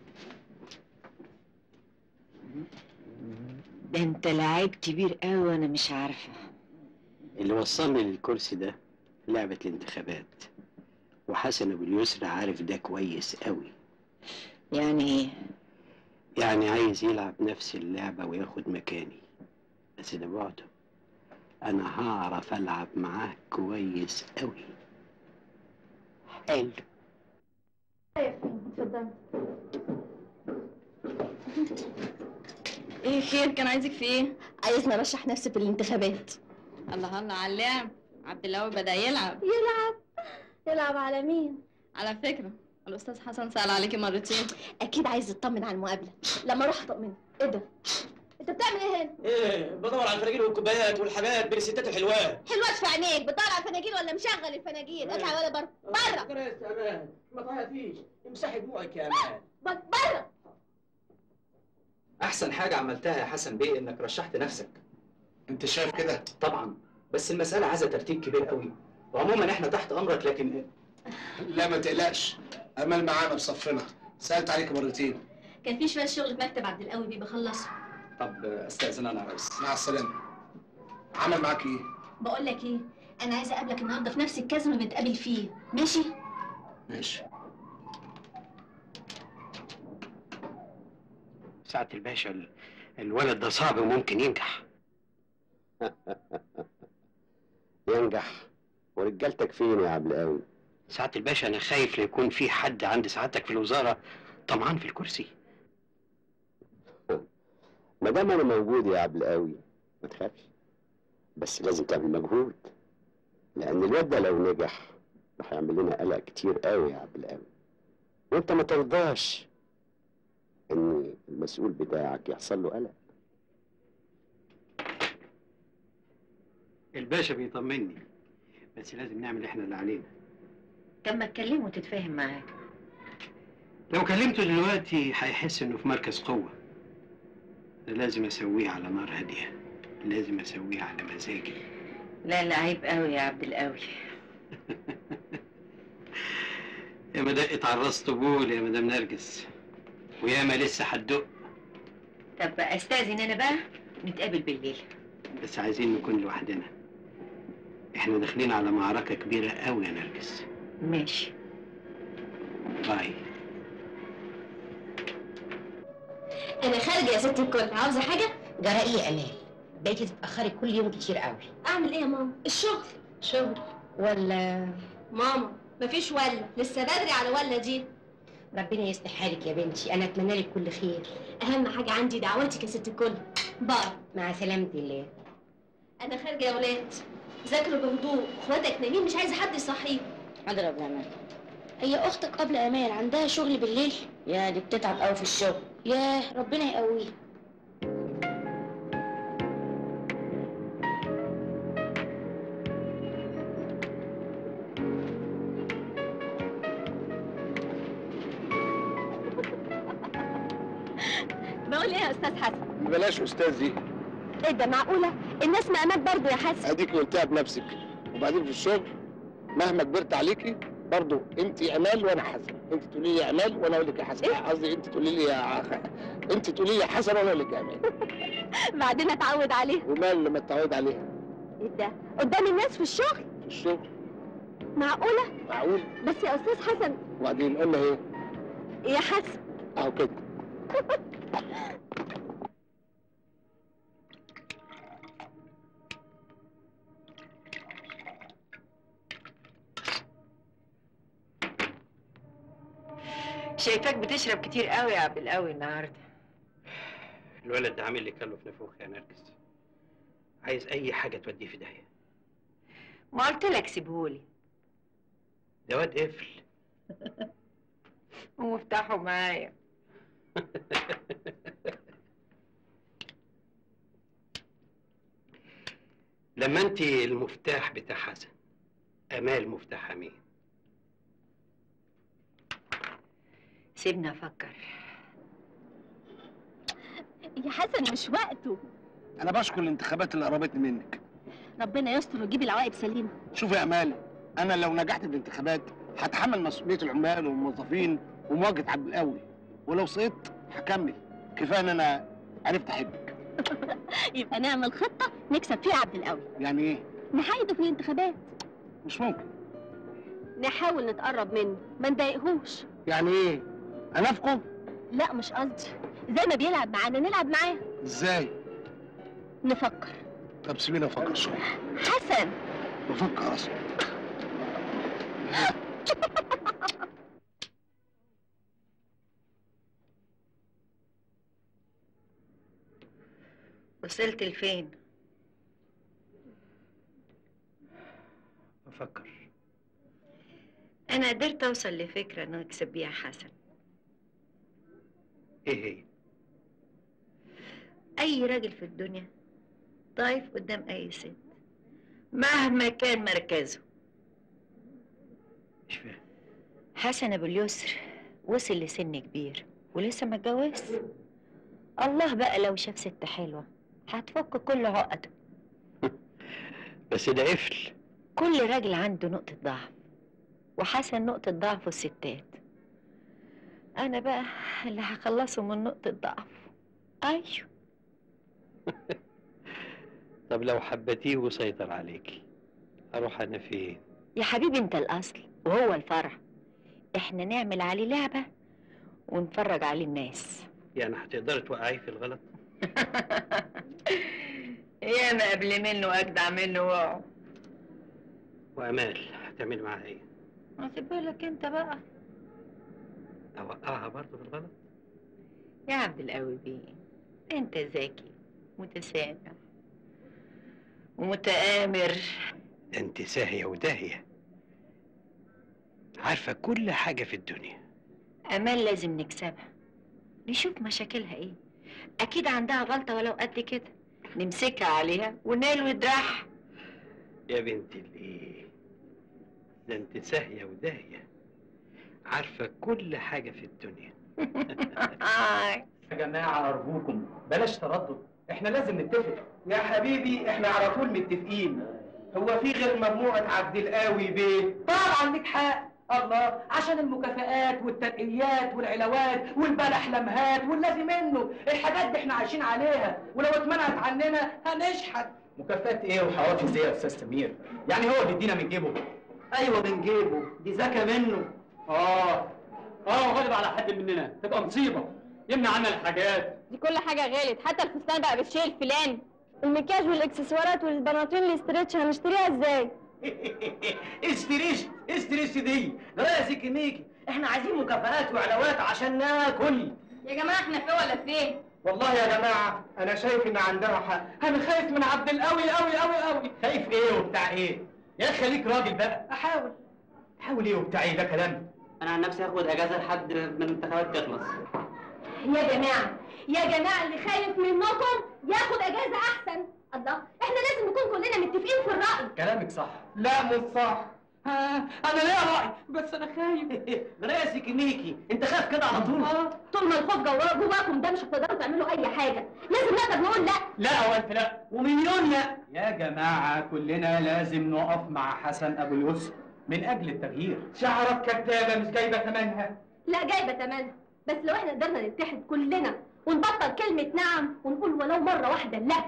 ده انت لعيب كبير قوي وانا مش عارفه اللي وصلني للكرسي ده لعبة الانتخابات وحسن ابو اليسرى عارف ده كويس قوي يعني ايه يعني عايز يلعب نفس اللعبة وياخد مكاني بس ده بعده انا هعرف العب معاه كويس قوي حلو اتفضلي ايه خير كان عايزك في ايه؟ عايزني ارشح نفسي في الانتخابات الله الله على اللعب عبد القوي بدأ يلعب يلعب يلعب على مين على فكرة الأستاذ حسن سأل عليكي مرتين اكيد عايز يطمن على المقابله لما اروح اطمنه ايه ده انت بتعمل ايه هنا ايه بدور على الفناجيل والكوبايات والحاجات بين الستات الحلوات حلوات في عينيك بتدور على الفناجيل ولا مشغل الفناجيل اطلع ولا بره بره بره يا استاذ ما تعيطيش امسحي دموعك يا امان بره احسن حاجه عملتها يا حسن بيه انك رشحت نفسك انت شايف كده طبعا بس المساله عايزه ترتيب كبير قوي وعموما احنا تحت امرك لكن لا ما تقلقش امل معانا بصفنا سالت عليك مرتين كان في شويه شغل في مكتب عبد القوي بيه بخلصه طب استاذن انا يا ريس مع السلامه عمل معاك ايه بقول لك ايه انا عايزه اقابلك النهارده في نفس الكازينو اللي بنتقابل فيه ماشي ماشي سعادة الباشا ال- الولد ده صعب وممكن ينجح ينجح ورجالتك فين يا عبد القوي سعادة الباشا أنا خايف لا يكون في حد عند سعادتك في الوزارة طمعان في الكرسي ما دام انا موجود يا عبد القوي ما تخافش بس لازم تعمل مجهود لان الواد ده لو نجح راح يعمل لنا قلق كتير قوي يا عبد القوي وانت ما ترضاش ان المسؤول بتاعك يحصل له قلق الباشا بيطمني بس لازم نعمل احنا اللي علينا طب ما تكلمه وتتفاهم معاه لو كلمته دلوقتي هيحس انه في مركز قوة أنا لازم اسويه على نار هادية لازم اسويه على مزاجي لا لا عيب قوي يا عبد القوي يا ما دقت على الراس طبول يا مدام نرجس ويا ما لسه هتدق طب استاذن انا بقى نتقابل بالليل بس عايزين نكون لوحدنا احنا داخلين على معركة كبيرة قوي يا نرجس ماشي باي انا خارجه يا ست الكل عاوزه حاجه جرى ايه يا امال بقيتي تتاخري كل يوم كتير قوي اعمل ايه يا ماما الشغل شغل ولا ماما مفيش ولا لسه بدري على ولا دي ربنا يصلح حالك يا بنتي انا اتمنى لك كل خير اهم حاجه عندي دعواتك يا ست الكل باي مع سلامه الله انا خارجه يا ولاد ذاكروا بهدوء اخواتك نايمين مش عايزه حد يصحيهم حاضر يا ابو امال هي أختك قبل أمال عندها شغل بالليل؟ يا دي بتتعب قوي في الشغل ياه ربنا يقويها بقول ايه يا استاذ حسن بلاش استاذ دي ايه ده معقوله الناس مقامات برضه يا حسن اديك قلتها بنفسك وبعدين في الشغل مهما كبرت عليكي برضو انت امال وانا حسن انت تقولي لي يا امال وانا اقول لك يا حسن قصدي انت تقولي لي يا ع- انت تقولي لي يا حسن وانا اقول لك يا امال بعدين اتعود عليه ومال لما تتعود عليها ايه ده قدام الناس في الشغل في الشغل معقوله معقول بس يا استاذ حسن وبعدين قلنا ايه يا حسن اهو كده شايفاك بتشرب كتير قوي يا عبد القوي النهارده الولد ده عامل لي كله في نافوخ يا نرجس عايز اي حاجة توديه في داهية ما قلت لك سيبهولي ده واد قفل ومفتاحه معايا لما انت المفتاح بتاع حسن امال مفتاحها مين سيبني افكر يا حسن مش وقته انا بشكر الانتخابات اللي قربتني منك ربنا يستر ويجيب العواقب سليمه شوف يا امال انا لو نجحت في الانتخابات هتحمل مسؤوليه العمال والموظفين ومواجهه عبد القوي ولو سقطت هكمل كفايه ان انا عرفت احبك يبقى نعمل خطه نكسب فيها عبد القوي يعني ايه نحايده في الانتخابات مش ممكن نحاول نتقرب منه ما نضايقهوش يعني ايه انافقه لا مش قصدي زي ما بيلعب معانا نلعب معاه ازاي نفكر طب سيبيني افكر شويه حسن بفكر اصلا وصلت لفين بفكر انا قدرت اوصل لفكره انه اكسب بيها حسن ايه هي اي راجل في الدنيا ضعيف قدام اي ست مهما كان مركزه مش فاهم حسن ابو اليسر وصل لسن كبير ولسه ما اتجوزش الله بقى لو شاف ست حلوه هتفك كل عقده بس ده قفل كل راجل عنده نقطة ضعف وحسن نقطة ضعفه الستات أنا بقى اللي هخلصه من نقطة ضعف أيوه طب لو حبتيه وسيطر عليكي اروح انا فين يا حبيبي أنت الأصل وهو الفرع إحنا نعمل عليه لعبة ونفرج عليه الناس يعني هتقدري توقعيه في الغلط ياما قبل منه أجدع منه واو وامال هتعملي معاها ايه واخد بالك أنت بقى اوقعها برضه في الغلط يا عبد القوي بيه أنت ذكي متسامح ومتآمر ده انت ساهيه وداهيه عارفه كل حاجه في الدنيا أمال لازم نكسبها نشوف مشاكلها إيه أكيد عندها غلطة ولو قد كده نمسكها عليها ونلوي دراعها يا بنت الايه ده انت ساهيه وداهيه عارفه كل حاجه في الدنيا يا جماعة أرجوكم بلاش تردد احنا لازم نتفق يا حبيبي احنا على طول متفقين هو في غير مجموعة عبد القاوي بيه طبعا لك حق الله عشان المكافآت والترقيات والعلاوات والبلح لمهات والذي منه الحاجات دي احنا عايشين عليها ولو اتمنعت عننا هنشحت مكافآت ايه وحوافز ايه يا استاذ سمير يعني هو بيدينا من جيبه ايوه من جيبه دي زكاة منه اه اه غالب على حد مننا تبقى مصيبة يمنع عنا الحاجات دي كل حاجه غالت حتى الفستان بقى بالشيء الفلاني المكياج والاكسسوارات والبناطيل الاسترتش هنشتريها ازاي استريش استريش دي راسك ميكي احنا عايزين مكافآت وعلاوات عشان ناكل يا جماعه احنا في ولا في ايه والله يا جماعة أنا شايف إن عندها حق أنا خايف من عبد القوي قوي قوي قوي خايف إيه وبتاع إيه؟ يا أخي خليك راجل بقى أحاول حاول إيه وبتاع إيه ده كلام انا عن نفسي هاخد اجازه لحد ما الانتخابات تخلص يا جماعة يا جماعة اللي خايف منكم ياخد أجازة أحسن الله احنا لازم نكون كلنا متفقين في الرأي كلامك صح لا مش صح ها أنا ليا رأي بس أنا خايف راسك ميكي أنت خايف كده على طول طول ما الخوف جوا- جواكم ده مش هتقدروا تعملوا أي حاجة لازم نقدر نقول لا لا وأنت لا ومليون لا يا جماعة كلنا لازم نقف مع حسن أبو اليسر من أجل التغيير شعرك كدابة مش جايبة ثمنها لا جايبة تمام بس لو احنا قدرنا نتحد كلنا ونبطل كلمة نعم ونقول ولو مرة واحدة لا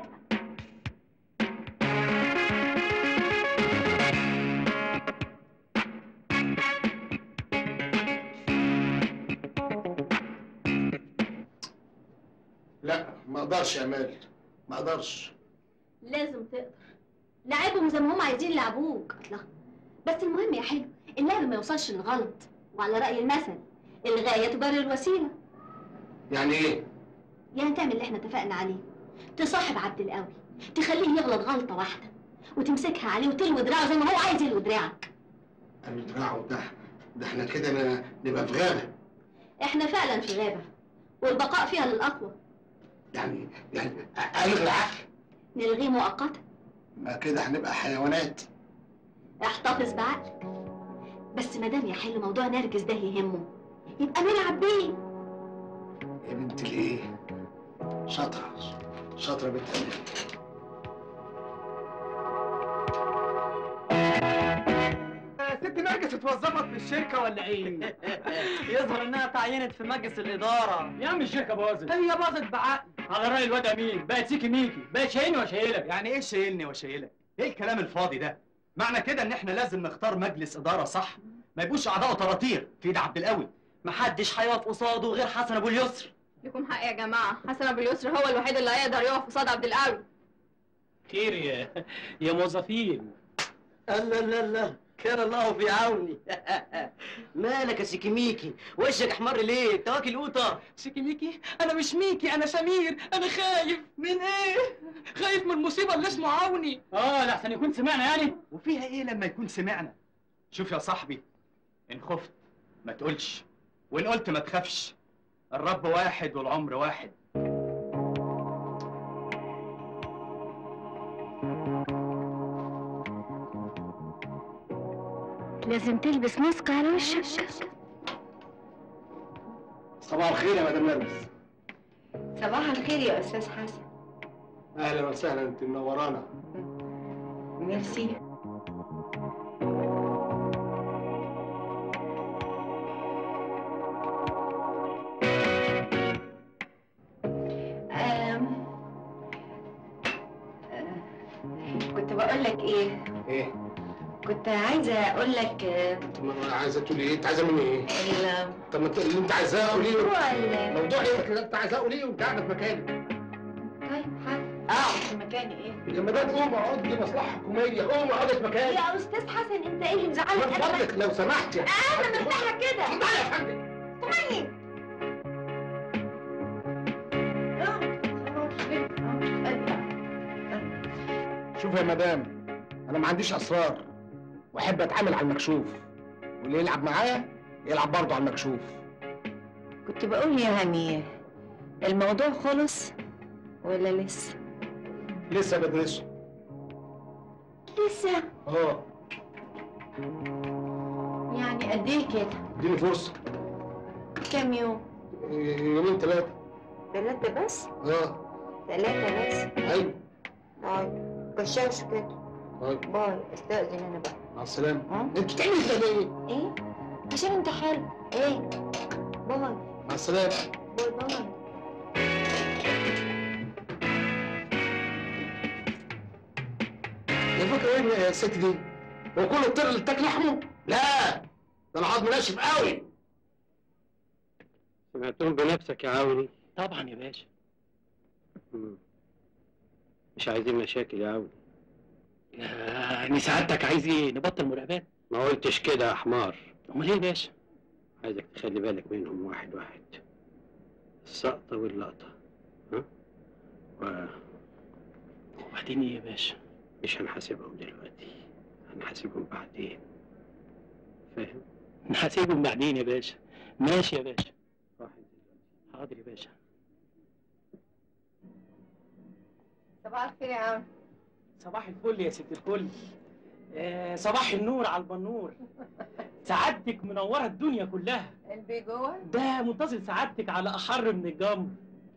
لا ما اقدرش يا امال ما اقدرش لازم تقدر لعبهم زي ما هم عايزين يلعبوك الله بس المهم يا حلو اللعب ما يوصلش للغلط وعلى رأي المثل الغاية تبرر الوسيلة يعني ايه يعني تعمل اللي احنا اتفقنا عليه تصاحب عبد القوي تخليه يغلط غلطة واحدة وتمسكها عليه وتلوي دراعه زي ما هو عايز يلوي دراعك قبل دراعه ده ده احنا كده ن- نبقى في غابه احنا فعلا في غابة والبقاء فيها للأقوى يعني يعني الغي العقل نلغيه مؤقتا ما كده هنبقى حيوانات احتفظ بعقلك بس ما دام يا حلو موضوع نرجس ده يهمه يبقى نلعب بيه يا بنت الايه شاطره شاطره بنت أمال. نرجس اتوظفت في الشركه ولا ايه؟ يظهر انها تعينت في مجلس الاداره يا عم الشركه باظت هي باظت بعقل على راي الواد امين بقت سيكي ميكي بقت شايلني وشايلك يعني ايه شايلني وشايلك؟ ايه الكلام الفاضي ده؟ معنى كده ان احنا لازم نختار مجلس اداره صح ما يبقوش اعضاء طراطير في ايد عبد القوي محدش هيقف قصاده غير حسن ابو اليسر لكم حق يا جماعه حسن ابو اليسر هو الوحيد اللي هيقدر يقف قصاد عبد القوي خير يا يا موظفين لا لا لا كان الله في عوني مالك يا سيكيميكي وشك احمر ليه انت واكل قوطه سيكيميكي انا مش ميكي انا سمير انا خايف من ايه خايف من المصيبه اللي اسمه عوني اه لحسن يكون سمعنا يعني وفيها ايه لما يكون سمعنا شوف يا صاحبي ان خفت ما تقولش وان قلت ما تخافش الرب واحد والعمر واحد لازم تلبس ماسك على وشك صباح الخير يا مدام نرجس صباح الخير يا استاذ حسن اهلا وسهلا انت منورانا ميرسي أم... آه، كنت بقول لك ايه ايه كنت عايزه اقول لك آه، طب ما عايزه تقولي ايه انت عايزه مني ايه ال- طب ما انت اللي انت عايزاه قولي له موضوع ال- موضوع ايه كده انت عايزاه قولي له وانت قاعده في مكانك طيب حاضر اقعد في مكاني ايه يا مدام قوم اقعد دي مصلحه حكوميه قوم اقعد في مكانك يا استاذ حسن انت ايه اللي مزعلك من فضلك لو سمحت يا انا مرتاحه كده اتفضلي يا فندم طيب شوف يا مدام انا ما عنديش اسرار واحب اتعامل على المكشوف واللي يلعب معايا يلعب برضه على المكشوف كنت بقول يعني الموضوع خلص ولا لسه لسه بدرسه لسه اه يعني قد ايه كده اديني فرصه كام يوم يومين ثلاثه ثلاثة بس اه ثلاثة بس ايوه طيب كشاش كده طيب باي استأذن انا بقى مع السلامه ها؟ انت بتعملي كده ليه؟ ايه عشان انت حلو ايه باي مع السلامه باي باي يا فاكره ايه يا الست دي؟ هو كل الطير اللي بتاكل لحمه؟ لا ده العظم ناشف قوي سمعتهم بنفسك يا عوني طبعا يا باشا مم. مش عايزين مشاكل يا عوني يعني سعادتك عايز ايه نبطل مراقبات ما قلتش كده يا حمار امال ايه يا باشا عايزك تخلي بالك منهم واحد واحد السقطة واللقطة ها؟ و... وبعدين ايه يا باشا مش هنحاسبهم دلوقتي هنحاسبهم بعدين فاهم؟ نحاسبهم بعدين يا باشا ماشي يا باشا واحد حاضر يا باشا صباح الخير يا عم صباح الفل يا ست الكل آه صباح النور على البنور سعادتك منوره الدنيا كلها قلبي جوه ده منتظر سعادتك على احر من الجمر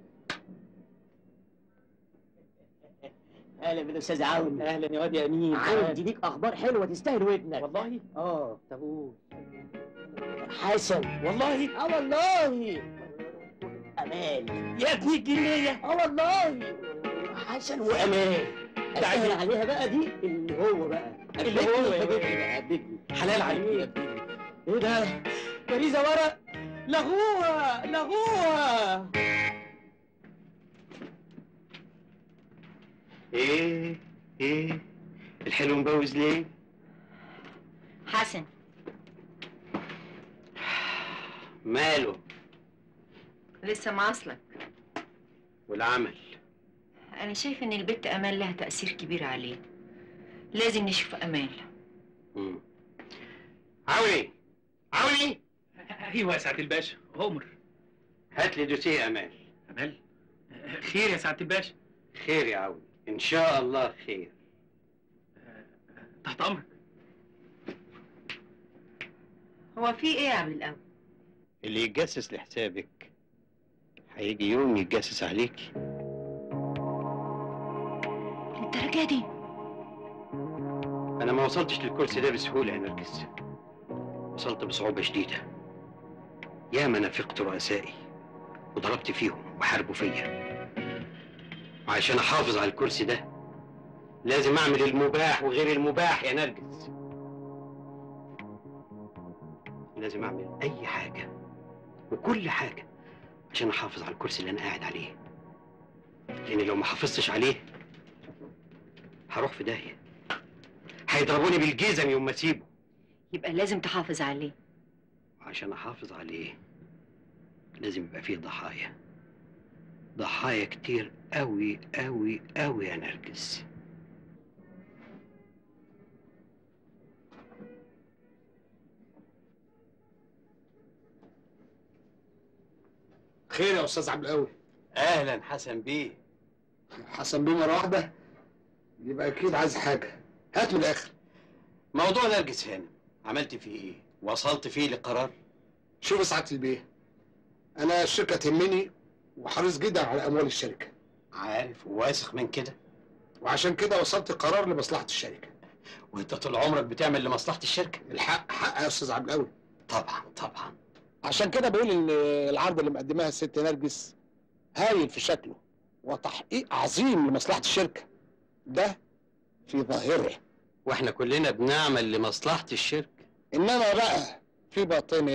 اهلا بالاستاذ عون اهلا يا واد يا امين عندي ليك اخبار حلوه تستاهل ودنك والله اه طب قول حسن والله اه والله امان يا ابني الجنيه اه والله حسن وامان اسهل عليها بقى دي اللي هو بقى اللي هو يا قبلني بيه. بقى قبلني حلال عليك ايه ده فريزه ورق لغوها لغوها ايه ايه الحلو مبوز ليه؟ حسن ماله لسه معاصلك والعمل انا شايف ان البت امال لها تأثير كبير عليه لازم نشوف امال مم. عوني عوني ايوه يا سعاده الباشا عمر هات لي دوسيه امال امال خير يا سعاده الباشا خير يا عوني ان شاء الله خير تحت امرك هو في ايه يا عبد القوي اللي يتجسس لحسابك هيجي يوم يتجسس عليكي للدرجه دي انا ما وصلتش للكرسي ده بسهوله يا نرجس وصلت بصعوبة شديدة ياما نافقت رؤسائي وضربت فيهم وحاربوا فيا وعشان احافظ على الكرسي ده لازم اعمل المباح وغير المباح يا نرجس لازم اعمل اي حاجة وكل حاجة عشان احافظ على الكرسي اللي انا قاعد عليه لان لو ما حافظتش عليه هروح في داهية هيضربوني بالجزم يوم ما اسيبه يبقى لازم تحافظ عليه وعشان احافظ عليه لازم يبقى فيه ضحايا ضحايا كتير قوي قوي قوي يا نرجس خير يا استاذ عبد القوي اهلا حسن بيه حسن بيه مره واحده يبقى اكيد عايز حاجه هات من الاخر موضوع نرجس هنا عملت فيه ايه وصلت فيه لقرار شوف يا سعاده البيه انا الشركه تهمني وحريص جدا على اموال الشركه عارف وواثق من كده وعشان كده وصلت قرار لمصلحه الشركه وانت طول عمرك بتعمل لمصلحه الشركه الحق حق يا استاذ عبد القوي طبعا طبعا عشان كده بقول ان العرض اللي مقدماها الست نرجس هايل في شكله وتحقيق عظيم لمصلحه الشركه ده في ظاهره واحنا كلنا بنعمل لمصلحه الشركه انما بقى في باطنه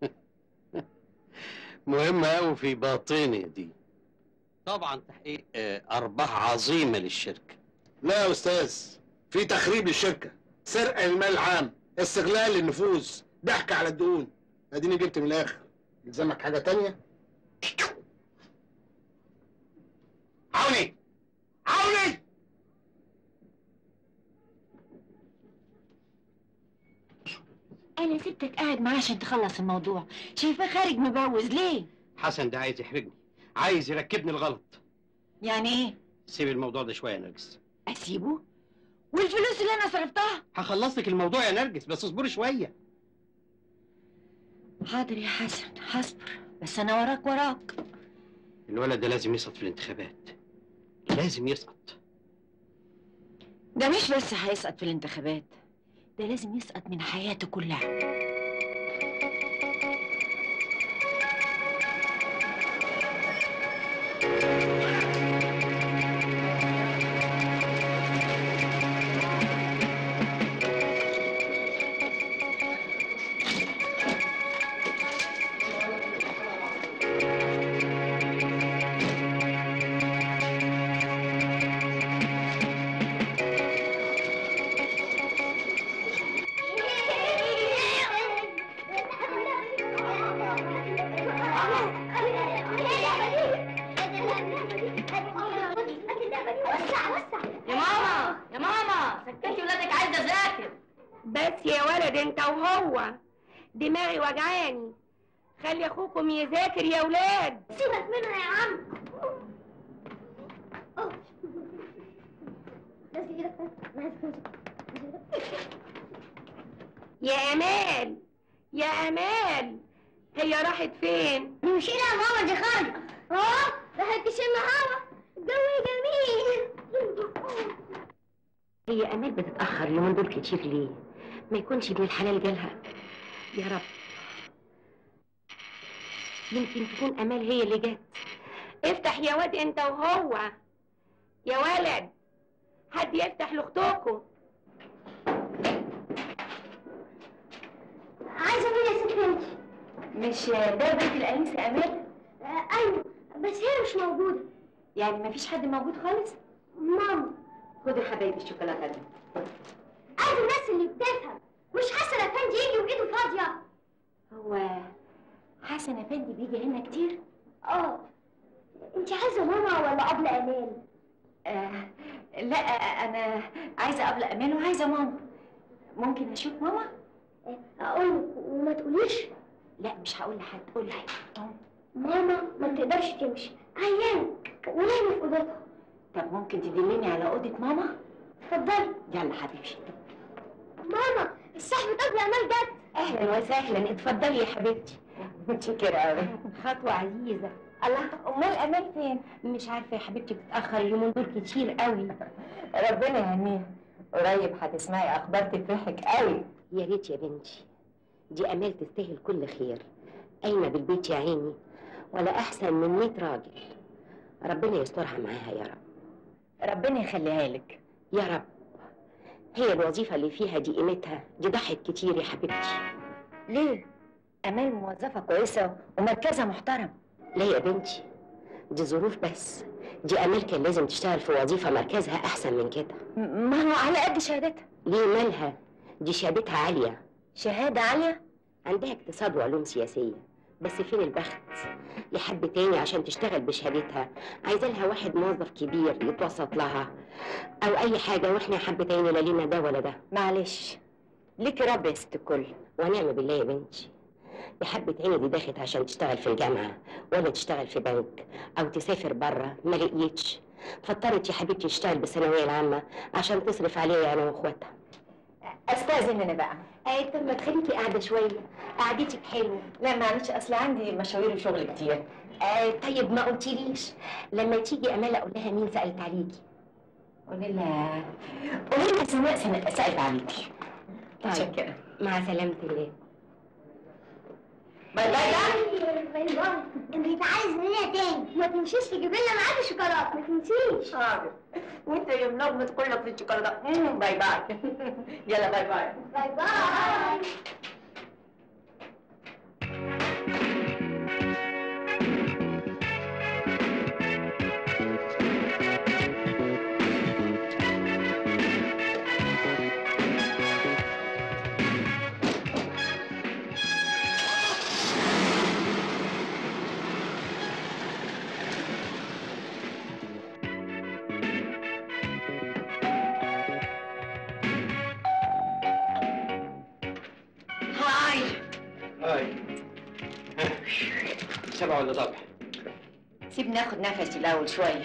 مهمه قوي في باطنه دي طبعا تحقيق آه، ارباح عظيمه للشركه لا يا استاذ في تخريب للشركه سرقه للمال العام استغلال للنفوذ ضحك على الدقون اديني جبت من الاخر يلزمك حاجه تانية عوني عوني انا سبتك قاعد معاه عشان تخلص الموضوع شايفاه خارج مبوز ليه حسن ده عايز يحرجني عايز يركبني الغلط يعني ايه سيب الموضوع ده شويه يا نرجس اسيبه والفلوس اللي انا صرفتها هخلص لك الموضوع يا نرجس بس اصبري شويه حاضر يا حسن هصبر بس انا وراك وراك الولد ده لازم يسقط في الانتخابات لازم يسقط ده مش بس هيسقط في الانتخابات ده لازم يسقط من حياته كلها يا ماما يا ماما سكتي ولادك عايزه اذاكر بس يا ولد انت وهو دماغي وجعاني خلي اخوكم يذاكر يا ولاد سيبك منها يا عم يا امال يا امال هي راحت فين مش يا ماما دي خارجه اه راحت تشم هوا الجو جميل هي امال بتتاخر اليومين دول كتير ليه ما يكونش ابن الحلال جالها يا رب يمكن تكون امال هي اللي جت افتح يا واد انت وهو يا ولد حد يفتح لاختكم عايزه مين يا ست انت مش ده بيت الانسه امال آه، ايوه بس هي مش موجوده يعني ما فيش حد موجود خالص ماما خدي يا حبايبي الشوكولاته دي عايز الناس اللي بتفهم مش حسن افندي يجي وايده فاضيه هو حسن افندي بيجي هنا كتير اه انت عايزه ماما ولا قبل امان آه لا انا عايزه قبل امان وعايزه ماما ممكن اشوف ماما اقول لك وما تقوليش لا مش هقول لحد قول لي ماما ما بتقدرش تمشي عيان ونايمه في اوضتها طب ممكن تدلني على اوضه ماما اتفضلي يلا حبيبي ماما الصاحبة قبل امال جت اهلا وسهلا اتفضلي يا حبيبتي متشكرة قوي خطوة عزيزة الله امال امال فين؟ مش عارفة يا حبيبتي بتتأخر اليومين دول كتير قوي ربنا يهنيها قريب هتسمعي اخبار تفرحك قوي يا ريت يا بنتي دي امال تستاهل كل خير قايمه بالبيت يا عيني ولا احسن من 100 راجل ربنا يسترها معاها يا رب ربنا يخليها لك يا رب هي الوظيفه اللي فيها دي قيمتها دي ضحت كتير يا حبيبتي ليه امال موظفه كويسه ومركزها محترم لا يا بنتي دي ظروف بس دي امال كان لازم تشتغل في وظيفه مركزها احسن من كده ما هو على قد شهادتها ليه مالها دي شهادتها عاليه شهاده عاليه عندها اقتصاد وعلوم سياسيه بس فين البخت لحد تاني عشان تشتغل بشهادتها عايزه لها واحد موظف كبير يتوسط لها او اي حاجه واحنا يا حب تاني لا لينا ده ولا ده معلش ليكي رب يا ست الكل ونعم بالله يا بنتي يا حبة عيني دي داخل عشان تشتغل في الجامعة ولا تشتغل في بنك أو تسافر بره ما لقيتش فاضطرت يا حبيبتي تشتغل بالثانوية العامة عشان تصرف عليها أنا وإخواتها استاذن انا بقى أي طب ما تخليكي قاعدة شوية قعدتك حلوة لا معلش اصل عندي مشاوير وشغل كتير آه طيب ما قلتليش لما تيجي أمال أقول لها مين سألت عليكي قولي لها قولي لها سماء سنة- سألت عليكي طيب مع سلامة الله باي باي باي باي انت عايز مننا تاني ما تنسيش تجيب لنا معاك شوكولاته ما تنسيش حاضر وانت يا منغمة كلك في الشوكولاته مم، باي باي يلا باي باي باي باي هاي هاي سبعة ولا ضبع سيبني ناخد نفسي الاول شويه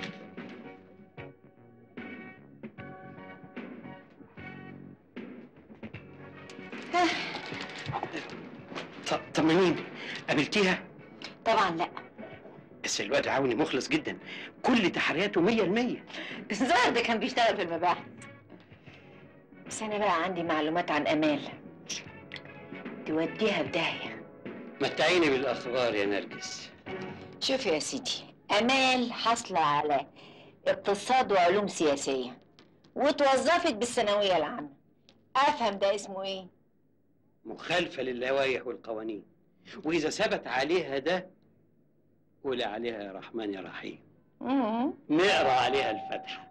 ط- طمنيني قابلتيها طبعا لا بس الواد عوني مخلص جدا كل تحرياته مية المية الظاهر ده كان بيشتغل في المباحث بس انا بقى عندي معلومات عن امال توديها في داهيه متعيني بالاخبار يا نرجس شوف يا سيدي امال حاصله على اقتصاد وعلوم سياسيه وتوظفت بالثانويه العامه افهم ده اسمه ايه مخالفة للوائح والقوانين وإذا ثبت عليها ده قول عليها يا رحمن يا رحيم امم نقرا عليها الفاتحة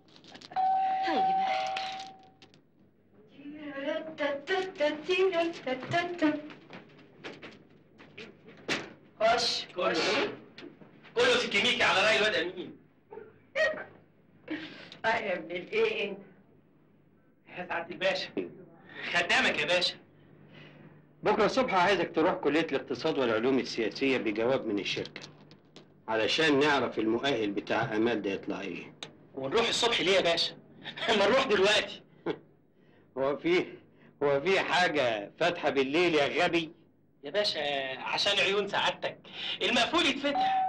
خش كله كله سكيميكي على رأي الواد أمين اه يا ابن الايه انت يا سعادة الباشا خدامك يا باشا بكرة الصبح عايزك تروح كلية الاقتصاد والعلوم السياسية بجواب من الشركة علشان نعرف المؤهل بتاع أمال ده يطلع إيه ونروح الصبح ليه يا باشا؟ ما نروح دلوقتي هو في هو في حاجة فاتحة بالليل يا غبي يا باشا عشان عيون سعادتك المقفول يتفتح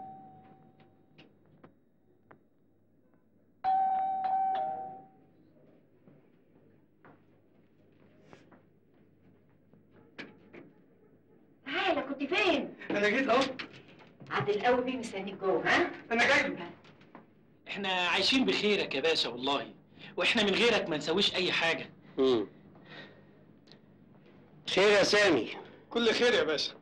تعالى كنت فين انا جيت اهو عبد القوي بيه مستنيك جوه ها انا جاي احنا عايشين بخيرك يا باشا والله واحنا من غيرك ما نسويش اي حاجه مم. خير يا سامي كل خير يا باشا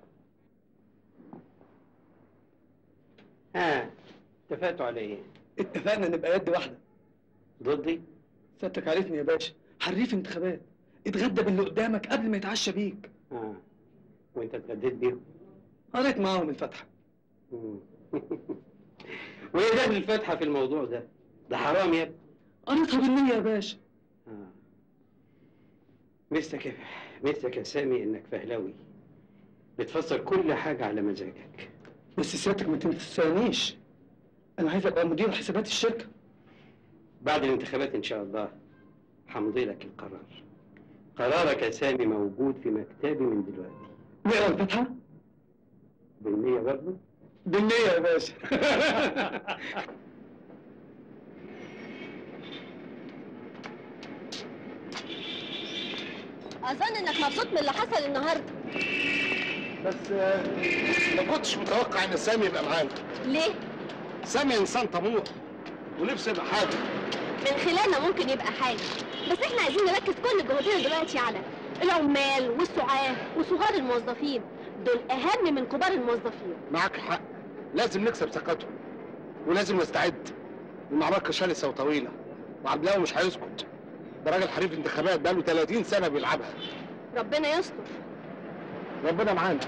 ها اتفقتوا على ايه؟ اتفقنا نبقى يد واحده ضدي؟ سيادتك عارفني يا باشا حريف انتخابات اتغدى باللي قدامك قبل ما يتعشى بيك اه وانت اتغديت بيهم؟ قريت معاهم الفاتحه مم. وايه دخل الفاتحة في الموضوع ده؟ ده حرام يا ابني قريتها بالنية يا باشا آه. ميزتك يا ميزتك يا سامي انك فهلاوي بتفسر كل حاجة على مزاجك بس سيادتك ما تنسانيش انا عايز ابقى مدير حسابات الشركه بعد الانتخابات ان شاء الله همضي لك القرار قرارك يا سامي موجود في مكتبي من دلوقتي نقرا الفاتحه بالنية برضه بالنية يا باشا اظن انك مبسوط من اللي حصل النهارده بس آه، ما كنتش متوقع ان سامي يبقى معانا ليه سامي انسان طموح ونفسه يبقى حاجه من خلالنا ممكن يبقى حاجه بس احنا عايزين نركز كل جهودنا دلوقتي على العمال والسعاة وصغار الموظفين دول اهم من كبار الموظفين معاك حق لازم نكسب ثقتهم ولازم نستعد المعركه شرسه وطويله وعبد القوي مش هيسكت ده راجل حريف انتخابات بقاله 30 سنه بيلعبها ربنا يستر ربنا معانا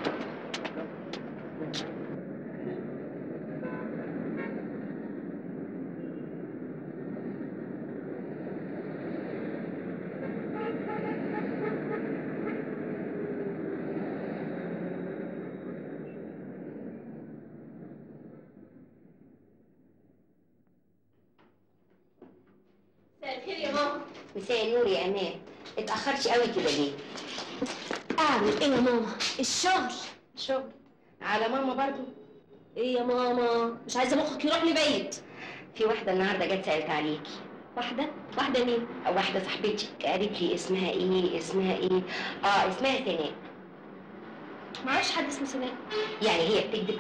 مساء الخير يا ماما مساء النور يا امان اتاخرتش قوي كده ليه اعمل ايه يا ماما الشغل شغل على ماما برضو ايه يا ماما مش عايزه مخك يروح لبيت في واحده النهارده جت سالت عليكي واحده واحده مين واحده صاحبتي قالت لي اسمها ايه اسمها ايه اه اسمها سناء معرفش حد اسمه سناء يعني هي بتكذب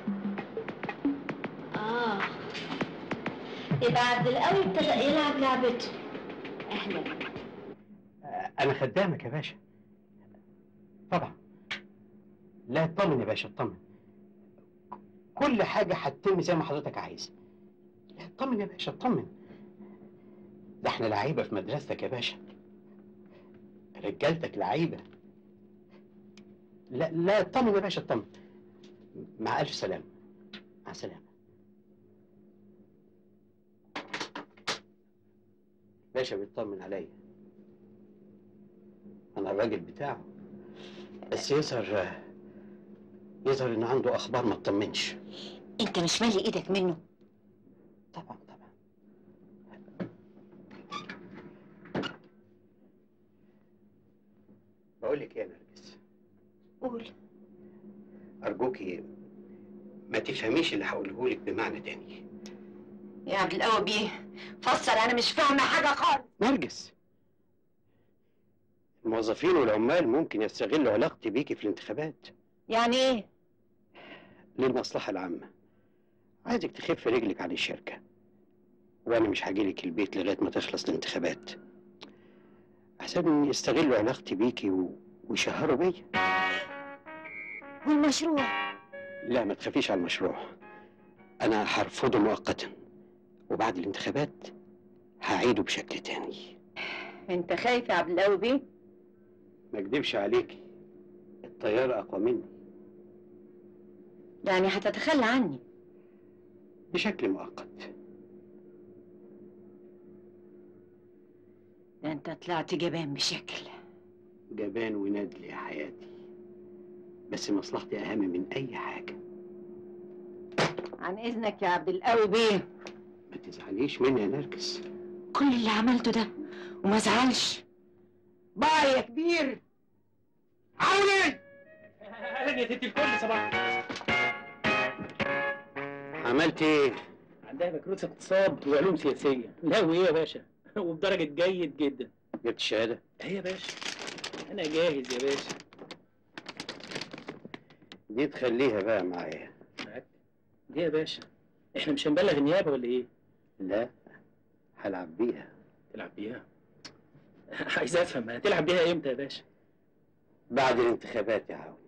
اه يبقى عبد القوي ابتدى يلعب لعبته اهلا انا خدامك يا باشا طبعا لا اطمن يا باشا اطمن كل حاجه هتتم زي ما حضرتك عايز لا اطمن يا باشا اطمن ده احنا لعيبه في مدرستك يا باشا رجالتك لعيبه لا لا اطمن يا باشا اطمن مع الف سلامه مع السلامه باشا بيطمن عليا انا الراجل بتاعه بس يظهر يظهر ان عنده اخبار ما تطمنش انت مش مالي ايدك منه طبعا طبعا بقول لك ايه يا نرجس قول ارجوكي ما تفهميش اللي هقوله لك بمعنى تاني يا عبد القوي بيه فسر انا مش فاهمه حاجه خالص نرجس الموظفين والعمال ممكن يستغلوا علاقتي بيكي في الانتخابات يعني ايه للمصلحة العامة عايزك تخف رجلك عن الشركة وأنا مش هجيلك البيت لغاية ما تخلص الانتخابات أحسن يستغلوا علاقتي بيكي و... ويشهروا بيا والمشروع لا ما تخافيش على المشروع أنا هرفضه مؤقتا وبعد الانتخابات هعيده بشكل تاني انت خايف يا عبد القوي بيه ما اكدبش عليكي الطيارة أقوى مني يعني هتتخلى عني بشكل مؤقت ده انت طلعت جبان بشكل جبان وندل يا حياتي بس مصلحتي أهم من أي حاجة عن اذنك يا عبد القوي بيه ما تزعليش مني يا نرجس كل اللي عملته ده وما زعلش باي يا كبير عوني اهلا يا ست الكل صباح عملت إيه؟ عندها بكالوريوس اقتصاد وعلوم سياسيه لا وايه يا باشا وبدرجه جيد جدا جبت الشهادة؟ ايه يا باشا انا جاهز يا باشا دي تخليها بقى معايا معاك ليه يا باشا احنا مش هنبلغ النيابه ولا ايه لا هلعب بيها تلعب بيها عايز افهم هتلعب بيها امتى يا باشا بعد الانتخابات يا عوني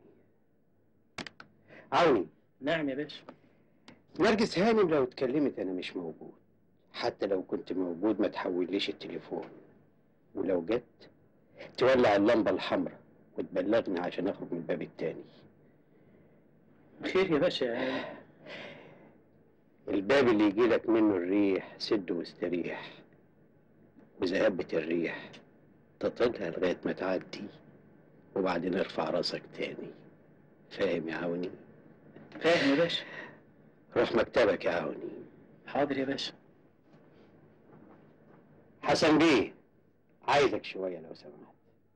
عوني نعم يا باشا نرجس هانم لو اتكلمت انا مش موجود حتى لو كنت موجود ما تحوليش التليفون ولو جت تولع اللمبة الحمراء وتبلغني عشان اخرج من الباب التاني خير يا باشا الباب اللي يجيلك منه الريح سده واستريح وإذا هبت الريح تطلها لغاية ما تعدي وبعدين ارفع راسك تاني فاهم يا عوني؟ فاهم يا باشا روح مكتبك يا عوني حاضر يا باشا حسن بيه عايزك شوية لو سمحت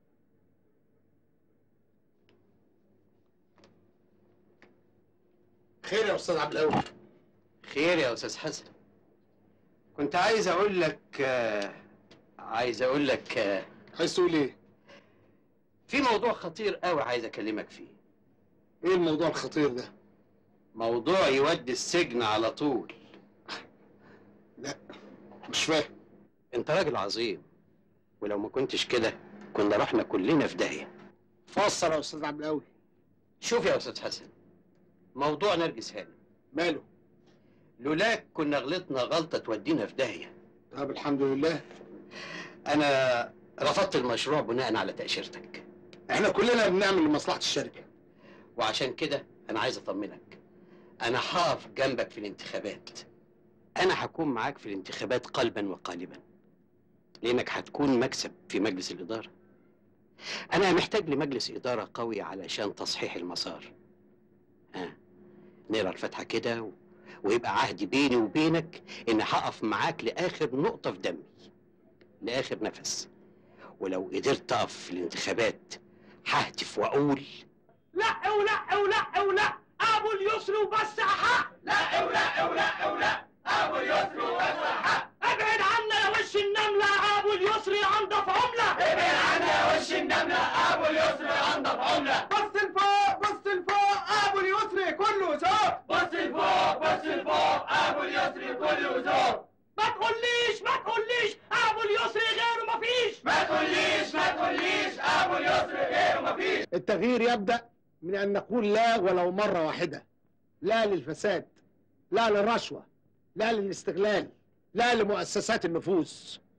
خير يا استاذ عبد القوي خير يا أستاذ حسن كنت عايز أقول لك آه، عايز أقول لك آه، عايز تقول ايه في موضوع خطير قوي عايز اكلمك فيه ايه الموضوع الخطير ده موضوع يودي السجن على طول لا مش فاهم انت راجل عظيم ولو ما كنتش كده كنا رحنا كلنا في داهيه فسر يا استاذ عبد القوي شوف يا استاذ حسن موضوع نرجس هانم ماله لولاك كنا غلطنا غلطه تودينا في داهيه طب الحمد لله انا رفضت المشروع بناء على تاشيرتك احنا كلنا بنعمل لمصلحه الشركه وعشان كده انا عايز اطمنك انا هقف جنبك في الانتخابات انا هكون معاك في الانتخابات قلبا وقالبا لانك هتكون مكسب في مجلس الاداره انا محتاج لمجلس اداره قوي علشان تصحيح المسار ها نقرا الفاتحه كده و... ويبقى عهدي بيني وبينك اني هقف معاك لاخر نقطه في دمي لاخر نفس ولو قدرت اقف في الانتخابات ههتف واقول لا ولا ولا ولا ابو اليسر وبس احق لا ولا ولا ولا ابو اليسر وبس احق ابعد عنا يا وش النمله ابو اليسر انضف عمله ابعد عنا يا وش النمله ابو اليسر انضف عمله بص لفوق بص لفوق ابو اليسر كله ذوق بص لفوق بص لفوق ابو اليسر كله ذوق ما تقوليش ما تقوليش ابو اليسر غيره مفيش ما تقوليش ما تقوليش ابو اليسر غيره مفيش التغيير يبدا من ان نقول لا ولو مره واحده لا للفساد لا للرشوه لا للاستغلال لا لمؤسسات النفوذ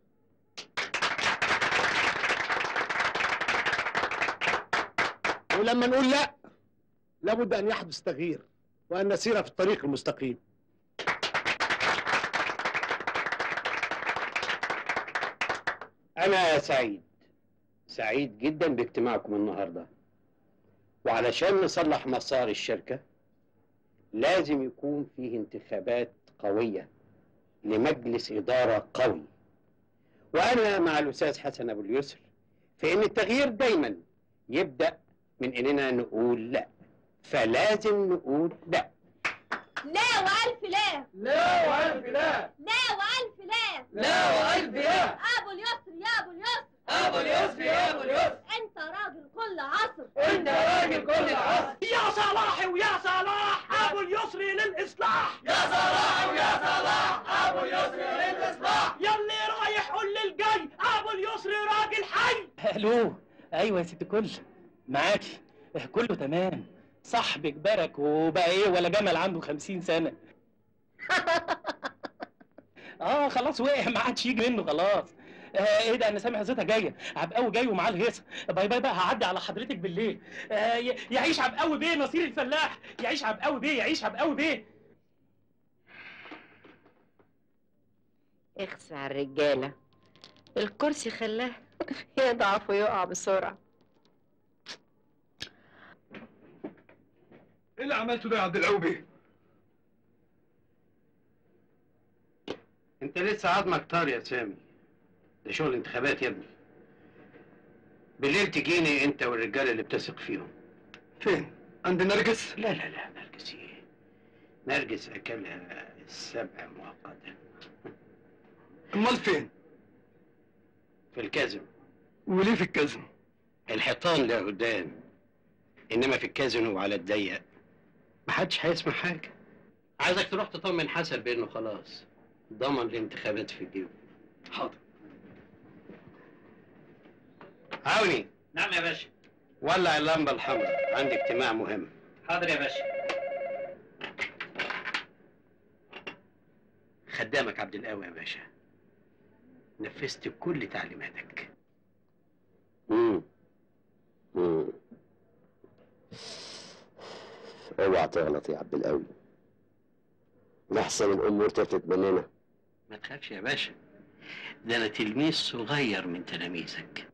ولما نقول لا لابد ان يحدث تغيير وان نسير في الطريق المستقيم أنا سعيد سعيد جدا باجتماعكم النهاردة وعلشان نصلح مسار الشركة لازم يكون فيه انتخابات قوية لمجلس إدارة قوي وأنا مع الأستاذ حسن أبو اليسر في إن التغيير دايما يبدأ من إننا نقول لا فلازم نقول لا لا والف لا لا والف لا لا والف لا لا والف لا ابو اليسر يا ابو اليسر ابو اليسر يا ابو اليسر انت راجل كل عصر انت راجل كل العصر يا صلاح ويا صلاح ابو اليسر للاصلاح يا صلاح ويا صلاح ابو اليسر للاصلاح يلي رايح قول للجاي ابو اليسر راجل حي الو ايوه يا ست كل معاكي كله تمام صاحبك برك وبقى ايه ولا جمل عنده خمسين سنة اه خلاص وقع ما عادش يجي منه خلاص آه ايه ده انا سامع زيتها جايه عبقاوي جاي ومعاه الهيصه باي باي بقى هعدي على حضرتك بالليل آه ي- يعيش عبقاوي بيه نصير الفلاح يعيش عبقاوي بيه يعيش عبقاوي بيه اخس على الرجالة الكرسي خلاه يضعف ويقع بسرعة ايه اللي عملته ده يا عبد القوي بيه؟ انت لسه عظمك طار يا سامي ده شغل انتخابات يا ابني بالليل تجيني انت والرجاله اللي بتثق فيهم فين؟ عند نرجس؟ لا لا لا نرجس ايه نرجس اكلها السبع مؤقتا امال فين؟ في الكازم وليه في الكازم؟ الحيطان له ودان انما في الكازينو وعلى الضيق محدش هيسمع حاجه عايزك تروح تطمن حسن بانه خلاص ضمن الانتخابات في الجيب حاضر عاوني نعم يا باشا ولع اللمبه الحمراء عندي اجتماع مهم حاضر يا باشا خدامك عبد القوي يا باشا نفذت كل تعليماتك امم امم اوعى تغلط يا عبد القوي لحسن الامور تفتت مننا ما تخافش يا باشا ده انا تلميذ صغير من تلاميذك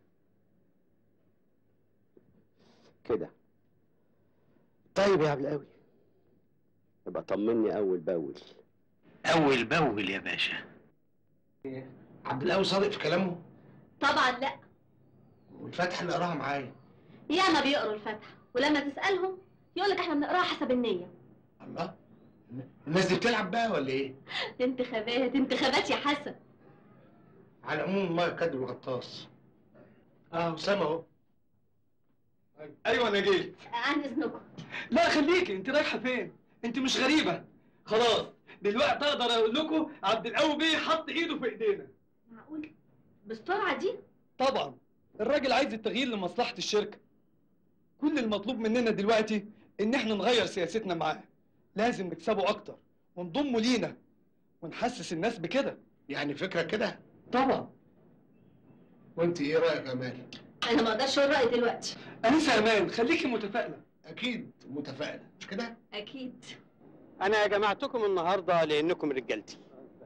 كده طيب يا عبد القوي يبقى طمني اول باول اول باول يا باشا عبد القوي صادق في كلامه طبعا لا والفتحه اللي قراها معايا ياما بيقروا الفاتحه ولما تسالهم يقول لك احنا بنقراها حسب النيه الله الناس دي بتلعب بقى ولا ايه؟ انتخابات انتخابات يا حسن على العموم ما يكاد الغطاس اه اسامه اهو ايوه انا جيت عن اذنكم لا خليكي انت رايحه فين انت مش غريبه خلاص دلوقتي اقدر اقول لكم عبد القوي بيه حط ايده في ايدينا معقول بالسرعه دي طبعا الراجل عايز التغيير لمصلحه الشركه كل المطلوب مننا دلوقتي ان احنا نغير سياستنا معاه لازم نكسبه اكتر ونضمه لينا ونحسس الناس بكده يعني فكره كده طبعا وانت ايه رايك يا امال انا ما اقدرش اقول رايي دلوقتي انسه يا امان خليكي متفائله اكيد متفائله مش كده اكيد انا جمعتكم النهارده لانكم رجالتي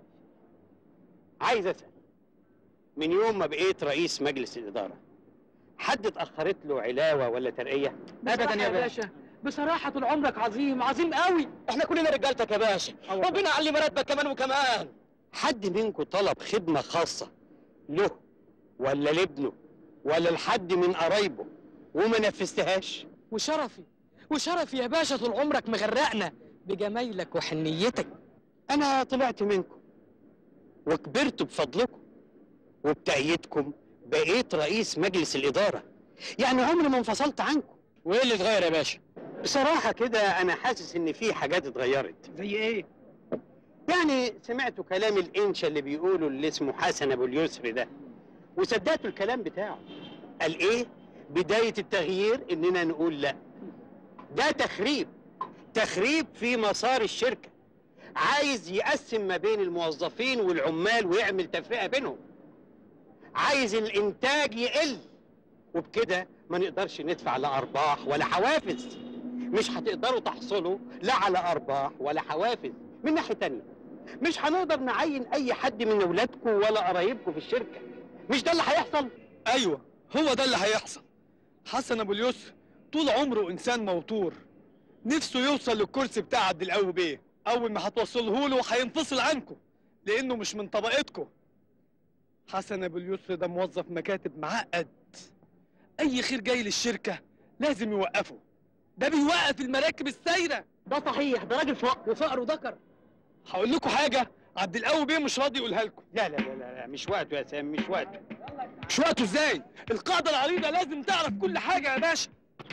عايز اسال من يوم ما بقيت رئيس مجلس الاداره حد اتاخرت له علاوه ولا ترقيه ابدا يا باشا بصراحه طول عمرك عظيم عظيم قوي احنا كلنا رجالتك يا باشا ربنا يعلي مرتبك كمان وكمان حد منكم طلب خدمه خاصه له ولا لابنه ولا لحد من قرايبه وما نفذتهاش وشرفي وشرفي يا باشا طول عمرك مغرقنا بجمايلك وحنيتك انا طلعت منكم وكبرت بفضلكم وبتأييدكم بقيت رئيس مجلس الإدارة يعني عمري ما انفصلت عنكم وإيه اللي اتغير يا باشا؟ بصراحة كده أنا حاسس إن في حاجات اتغيرت زي إيه؟ يعني سمعتوا كلام الإنشا اللي بيقولوا اللي اسمه حسن أبو اليسر ده وصدقتوا الكلام بتاعه قال إيه؟ بداية التغيير إننا نقول لأ ده تخريب تخريب في مسار الشركة عايز يقسم ما بين الموظفين والعمال ويعمل تفرقة بينهم عايز الإنتاج يقل وبكده ما نقدرش ندفع لا أرباح ولا حوافز مش هتقدروا تحصلوا لا على أرباح ولا حوافز من ناحية تانية مش هنقدر نعين أي حد من أولادكم ولا قرايبكم في الشركة مش ده اللي هيحصل؟ ايوه هو ده اللي هيحصل حسن ابو اليسر طول عمره انسان موتور نفسه يوصل للكرسي بتاع عبد القوي بيه اول ما هتوصله له هينفصل عنكم لانه مش من طبقتكم حسن ابو اليسر ده موظف مكاتب معقد اي خير جاي للشركه لازم يوقفه ده بيوقف المراكب السايره ده صحيح ده راجل فقر وفقر وذكر هقول لكم حاجه عبد القوي بيه مش راضي يقولها لكم لا لا لا لا, لا مش وقته يا سام مش وقته مش وقته ازاي القاعده العريضه لازم تعرف كل حاجه يا باشا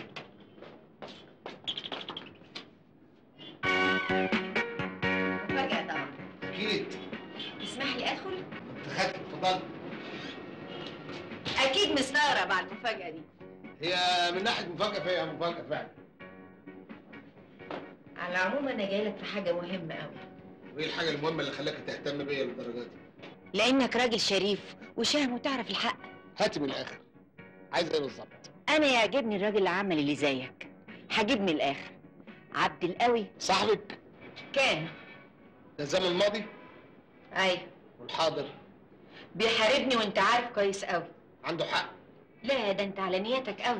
مفاجأة طبعا اكيد تسمح لي ادخل؟ اتخذت اتفضل اكيد مستغرب على المفاجأة دي هي من ناحيه مفاجاه فهي مفاجاه فعلا على العموم انا جاي لك في حاجة مهمة قوي وايه الحاجه المهمه اللي خلاك تهتم بيا للدرجه دي لانك راجل شريف وشهم وتعرف الحق هاتي من الاخر عايز ايه بالظبط انا يعجبني الراجل العمل اللي زيك هجيب من الاخر عبد القوي صاحبك كان ده الزمن الماضي ايوه والحاضر بيحاربني وانت عارف كويس قوي عنده حق لا ده انت على نيتك قوي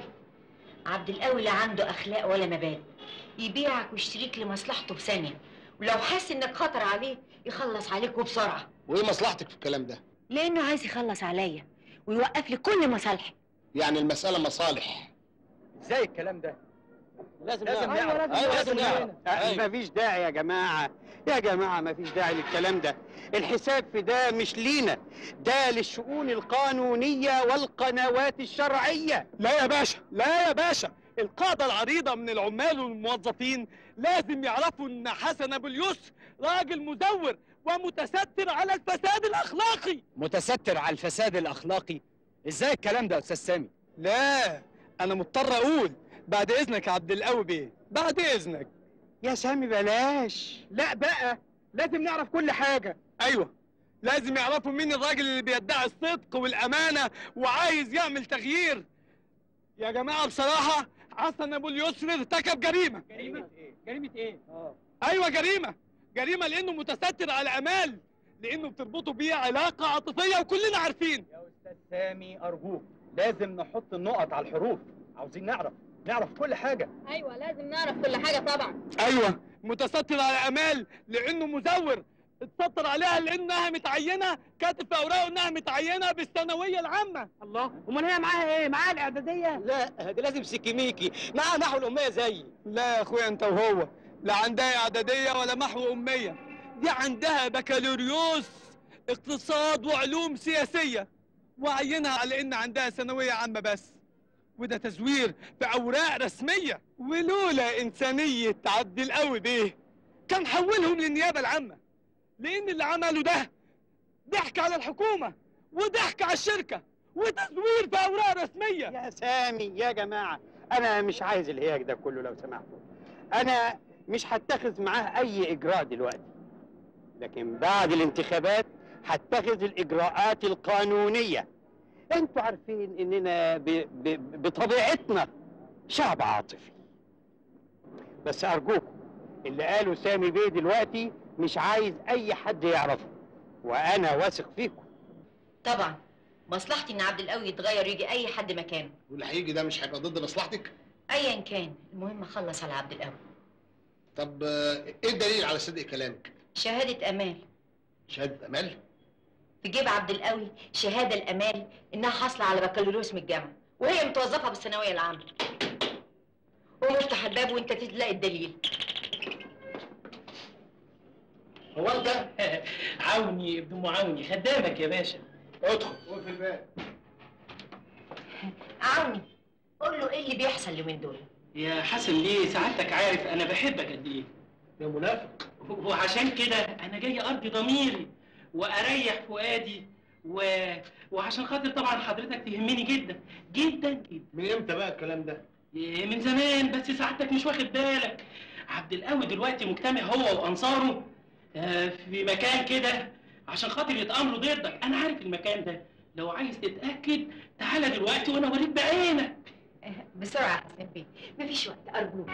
عبد القوي لا عنده اخلاق ولا مبادئ يبيعك ويشتريك لمصلحته بثانيه ولو حس انك خطر عليه يخلص عليك وبسرعه وايه مصلحتك في الكلام ده لانه عايز يخلص عليا ويوقف لي كل مصالحي يعني المساله مصالح ازاي الكلام ده لازم لازم نعرف نعرف. ايوه لازم لازم نعرف. نعرف أيوة. مفيش داعي يا جماعه يا جماعه مفيش داعي للكلام ده الحساب في ده مش لينا ده للشؤون القانونيه والقنوات الشرعيه لا يا باشا لا يا باشا القاعدة العريضة من العمال والموظفين لازم يعرفوا ان حسن ابو اليسر راجل مزور ومتستر على الفساد الاخلاقي متستر على الفساد الاخلاقي ازاي الكلام ده يا استاذ سامي لا انا مضطر اقول بعد اذنك يا عبد القوي بيه بعد اذنك يا سامي بلاش لا بقى لازم نعرف كل حاجة ايوه لازم يعرفوا مين الراجل اللي بيدعي الصدق والامانة وعايز يعمل تغيير يا جماعة بصراحة حسن ابو اليسر ارتكب جريمة جريمة ايه؟ جريمة ايه؟ ايوه جريمة جريمة لانه متستر على امال لانه بتربطه بيه علاقة عاطفية وكلنا عارفين يا استاذ سامي ارجوك لازم نحط النقط على الحروف عاوزين نعرف نعرف كل حاجه ايوه لازم نعرف كل حاجه طبعا ايوه متستر على امال لانه مزور اتستر عليها لانها متعينه كاتب في اوراقه انها متعينه بالثانويه العامه الله امال هي معاها ايه؟ معاها الاعدادية؟ لا دي لازم سكيميكي معاها محو الاميه زيي لا يا اخويا انت وهو لا عندها اعداديه ولا محو اميه دي عندها بكالوريوس اقتصاد وعلوم سياسيه وعينها على ان عندها ثانويه عامه بس وده تزوير في اوراق رسميه ولولا انسانيه عبد القوي بيه كان حولهم للنيابه العامه لان اللي عمله ده ضحك على الحكومه وضحك على الشركه وتزوير في اوراق رسميه يا سامي يا جماعه انا مش عايز الهياج ده كله لو سمحتوا انا مش هتخذ معاه اي اجراء دلوقتي لكن بعد الانتخابات هتخذ الاجراءات القانونيه انتوا عارفين اننا ب... ب... بطبيعتنا شعب عاطفي بس ارجوكم اللي قاله سامي بيه دلوقتي مش عايز اي حد يعرفه وانا واثق فيكم طبعا مصلحتي ان عبد القوي يتغير ويجي اي حد مكانه واللي هيجي ده مش هيبقى ضد مصلحتك ايا كان المهم اخلص على عبد القوي طب آه، ايه الدليل على صدق كلامك شهاده امال شهاده امال في جيب عبد القوي شهاده الامال انها حاصله على بكالوريوس من الجامعه وهي متوظفه بالثانويه العامه قوم افتح الباب وانت تلاقي الدليل هو انت عوني ابن معاوني خدامك يا باشا ادخل قول في الباب عوني قول له ايه اللي بيحصل اليومين دول يا حسن ليه سعادتك عارف انا بحبك قد ايه يا منافق وعشان كده انا جاي ارضي ضميري واريح فؤادي و... وعشان خاطر طبعا حضرتك تهمني جدا جدا جدا من امتى بقى الكلام ده إيه، من زمان بس سعادتك مش واخد بالك عبد القوي دلوقتي مجتمع هو وانصاره آه، في مكان كده عشان خاطر يتامروا ضدك انا عارف المكان ده لو عايز تتاكد تعالى دلوقتي وانا اوريك بعينك بسرعه يا حسن بيه مفيش وقت ارجوك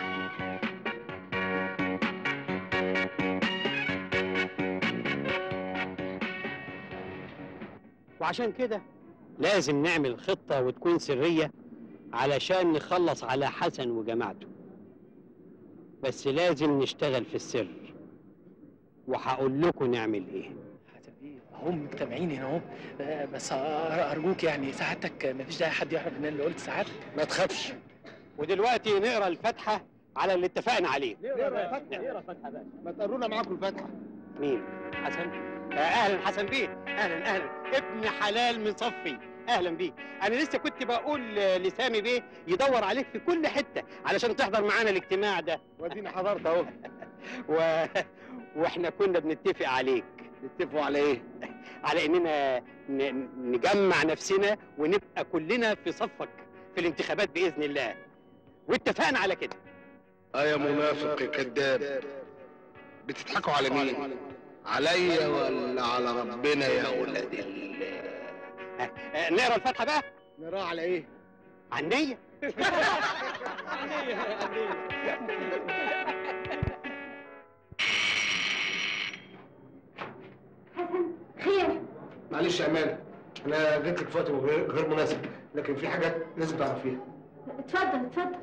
وعشان كده لازم نعمل خطة وتكون سرية علشان نخلص على حسن وجماعته بس لازم نشتغل في السر وهقول لكم نعمل ايه هم مجتمعين هنا اهو آه، بس أر- ارجوك يعني سعادتك مفيش داعي حد يعرف ان انا اللي قلت سعادتك ما تخافش ودلوقتي نقرا الفاتحة على اللي اتفقنا عليه نقرا الفاتحه نقرا الفاتحه بس ما تقرونا معاكم الفاتحه مين حسن آه، اهلا حسن بيه اهلا اهلا ابن حلال مصفي اهلا بيك انا لسه كنت بقول آه، لسامي بيه يدور عليك في كل حته علشان تحضر معانا الاجتماع ده واديني حضرت اهو و... واحنا كنا بنتفق عليك نتفقوا على ايه على اننا ن... نجمع نفسنا ونبقى كلنا في صفك في الانتخابات باذن الله واتفقنا على كده اه يا منافق يا كذاب بتضحكوا على مين عليا ولا على ربنا يا ولاد الله آه، نقرا الفاتحه بقى نراها على ايه على النيه خير معلش يا امانه انا جيت لك في وقت غير غير مناسب لكن في حاجات لازم تعرفيها اتفضل اتفضل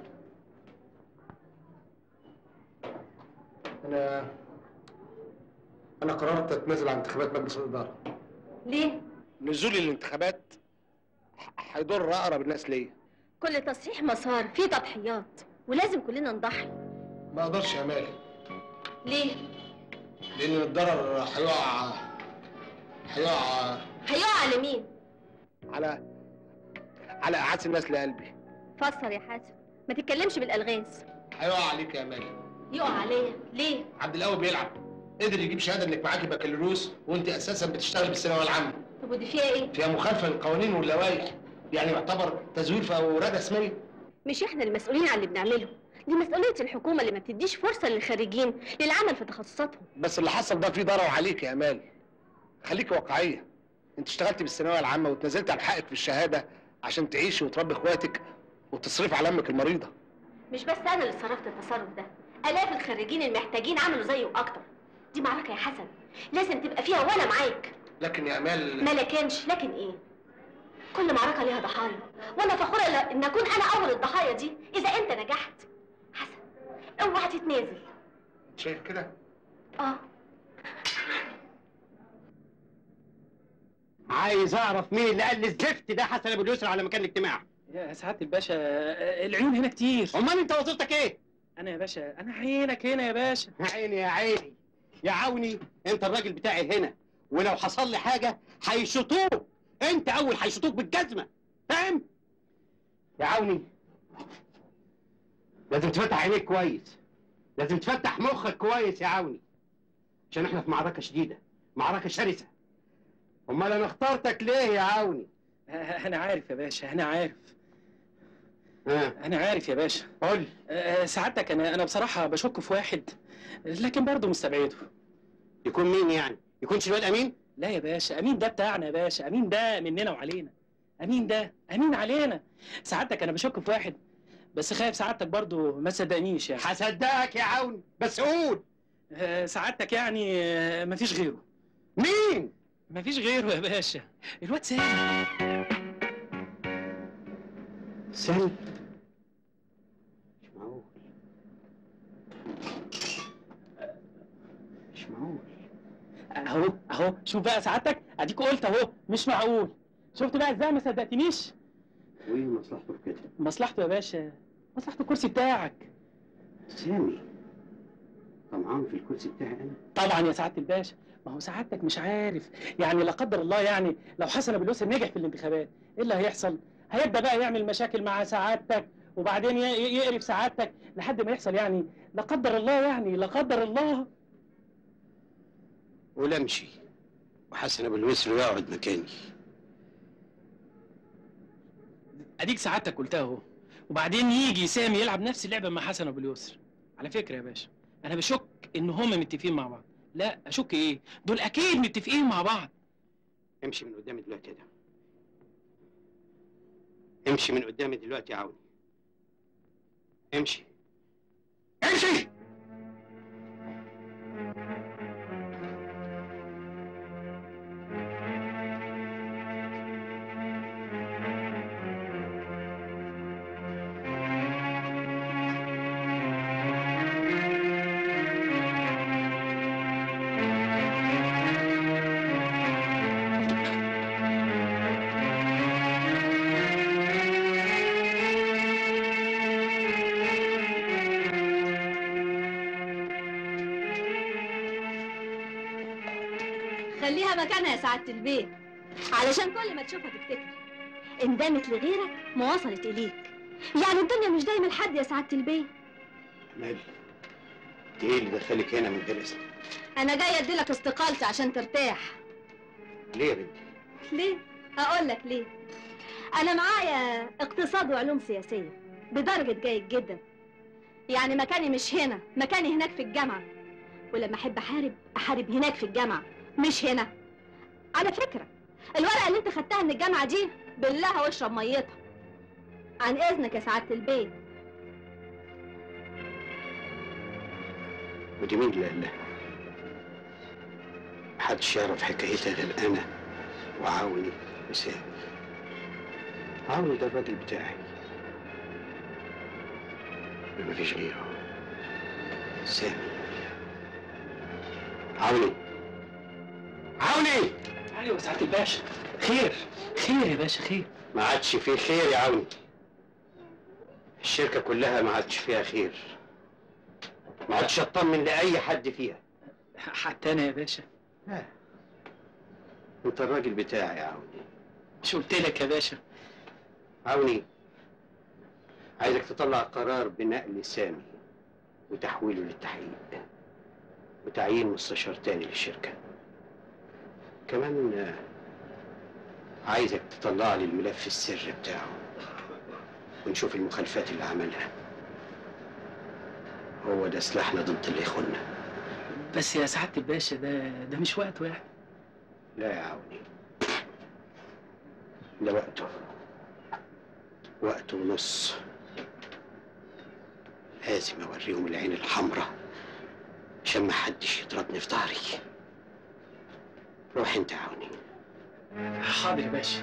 انا انا قررت اتنازل عن انتخابات مجلس الاداره ليه نزولي الانتخابات ح- هيضر اقرب الناس ليا كل تصحيح مسار فيه تضحيات ولازم كلنا نضحي ما اقدرش يا مالي ليه لان الضرر هيقع هيقع هيقع على مين على على اعاس الناس لقلبي فسر يا حسن ما تتكلمش بالالغاز هيقع عليك يا مالي يقع عليا ليه عبد القوي بيلعب قدر يجيب شهاده انك معاكي بكالوريوس وانت اساسا بتشتغلي بالثانويه العامه طب ودي فيها ايه فيها مخالفه للقوانين واللوائح يعني يعتبر تزوير في اوراق رسميه مش احنا المسؤولين عن اللي بنعمله دي مسؤولية الحكومة اللي ما بتديش فرصة للخريجين للعمل في تخصصاتهم بس اللي حصل ده فيه ضرر عليك يا امال خليكي واقعيه انت اشتغلتي بالثانويه العامه واتنازلتي عن حقك في الشهاده عشان تعيشي وتربي اخواتك وتصرفي على امك المريضه مش بس انا اللي صرفت التصرف ده الاف الخريجين المحتاجين عملوا زيه واكتر دي معركة يا حسن لازم تبقى فيها وانا معاك لكن يا امال ما لكنش لكن ايه كل معركة ليها ضحايا وانا فخورة ل- ان اكون انا اول الضحايا دي اذا انت نجحت حسن اوعى تتنازل شايف كده اه عايز اعرف مين اللي قال الزفت ده حسن ابو اليسر على مكان الاجتماع يا سعاده الباشا آه، العيون هنا كتير امال انت وظيفتك ايه انا يا باشا انا عينك هنا يا باشا عيني يا عيني يا عوني انت الراجل بتاعي هنا ولو حصل لي حاجه هيشطوك انت اول هيشطوك بالجزمه فاهم يا عوني لازم تفتح عينيك كويس لازم تفتح مخك كويس يا عوني عشان احنا في معركة شديدة معركة شرسة امال انا اخترتك ليه يا عوني انا عارف يا باشا انا عارف ها انا عارف يا باشا قول سعادتك انا انا بصراحه بشك في واحد لكن برضه مستبعده يكون مين يعني يكونش الواد امين لا يا باشا امين ده بتاعنا يا باشا امين ده مننا وعلينا امين ده امين علينا سعادتك انا بشك في واحد بس خايف سعادتك برضه ما تصدقنيش يعني هصدقك يا عوني بس قول آه، سعادتك يعني آه، مفيش غيره مين مفيش غيره يا باشا الواد سامي سامي مش معقول مش معقول اهو اهو شوف بقى سعادتك اديك قلت اهو مش معقول شفت بقى ازاي ما صدقتنيش وايه مصلحته في كده مصلحته يا باشا مصلحته الكرسي بتاعك سامي طمعان في الكرسي بتاعي انا طبعا يا سعاده الباشا ما هو سعادتك مش عارف يعني لا قدر الله يعني لو حسن ابو اليسر نجح في الانتخابات ايه اللي هيحصل هيبدا بقى يعمل مشاكل مع سعادتك وبعدين ي- ي- يقرف سعادتك لحد ما يحصل يعني لا قدر الله يعني لا قدر الله قول امشي وحسن ابو الوسر يقعد مكاني اديك سعادتك قلتها اهو وبعدين يجي سامي يلعب نفس اللعبه مع حسن ابو اليسر على فكره يا باشا انا بشك ان هم متفقين مع بعض لا اشك ايه دول اكيد متفقين مع بعض امشي من قدامي دلوقتي ده امشي من قدامي دلوقتي يا عوني امشي امشي خليها مكانها يا سعادة البيت علشان كل ما تشوفها تفتكر إن دامت لغيرك ما وصلت إليك يعني الدنيا مش دايما لحد يا سعادة البيت مالي انت ايه اللي دخلك هنا من غير اذن أنا جاية أديلك استقالتي عشان ترتاح ليه يا بنتي ليه؟ أقول لك ليه أنا معايا اقتصاد وعلوم سياسية بدرجة جيد جدا يعني مكاني مش هنا مكاني هناك في الجامعة ولما أحب أحارب أحارب هناك في الجامعة مش هنا على فكرة الورقة اللي أنت خدتها من الجامعة دي بلها واشرب ميتها عن إذنك يا سعادة البيت ودي مين اللي قال لها محدش يعرف حكايتها غير انا وعاوني وسامي عاوني ده الراجل بتاعي اللي مفيش غيره سامي عاوني عاوني ايوه يا سعاده الباشا خير خير يا باشا خير ما عادش فيه خير يا عوني الشركة كلها ما عادش فيها خير ما عادش اطمن لأي حد فيها حتى انا يا باشا لا انت الراجل بتاعي يا عوني مش قلت لك يا باشا عوني عايزك تطلع قرار بنقل سامي وتحويله للتحقيق وتعيين مستشار تاني للشركة كمان آه، عايزك تطلع لي الملف السري بتاعه ونشوف المخالفات اللي عملها هو ده سلاحنا ضد اللي يخوننا بس يا سعاده الباشا ده ده مش وقته يعني لا يا عوني ده وقته وقته ونص لازم اوريهم العين الحمراء عشان ما حدش يضربني في ظهري روح انت يا عوني حاضر يا باشا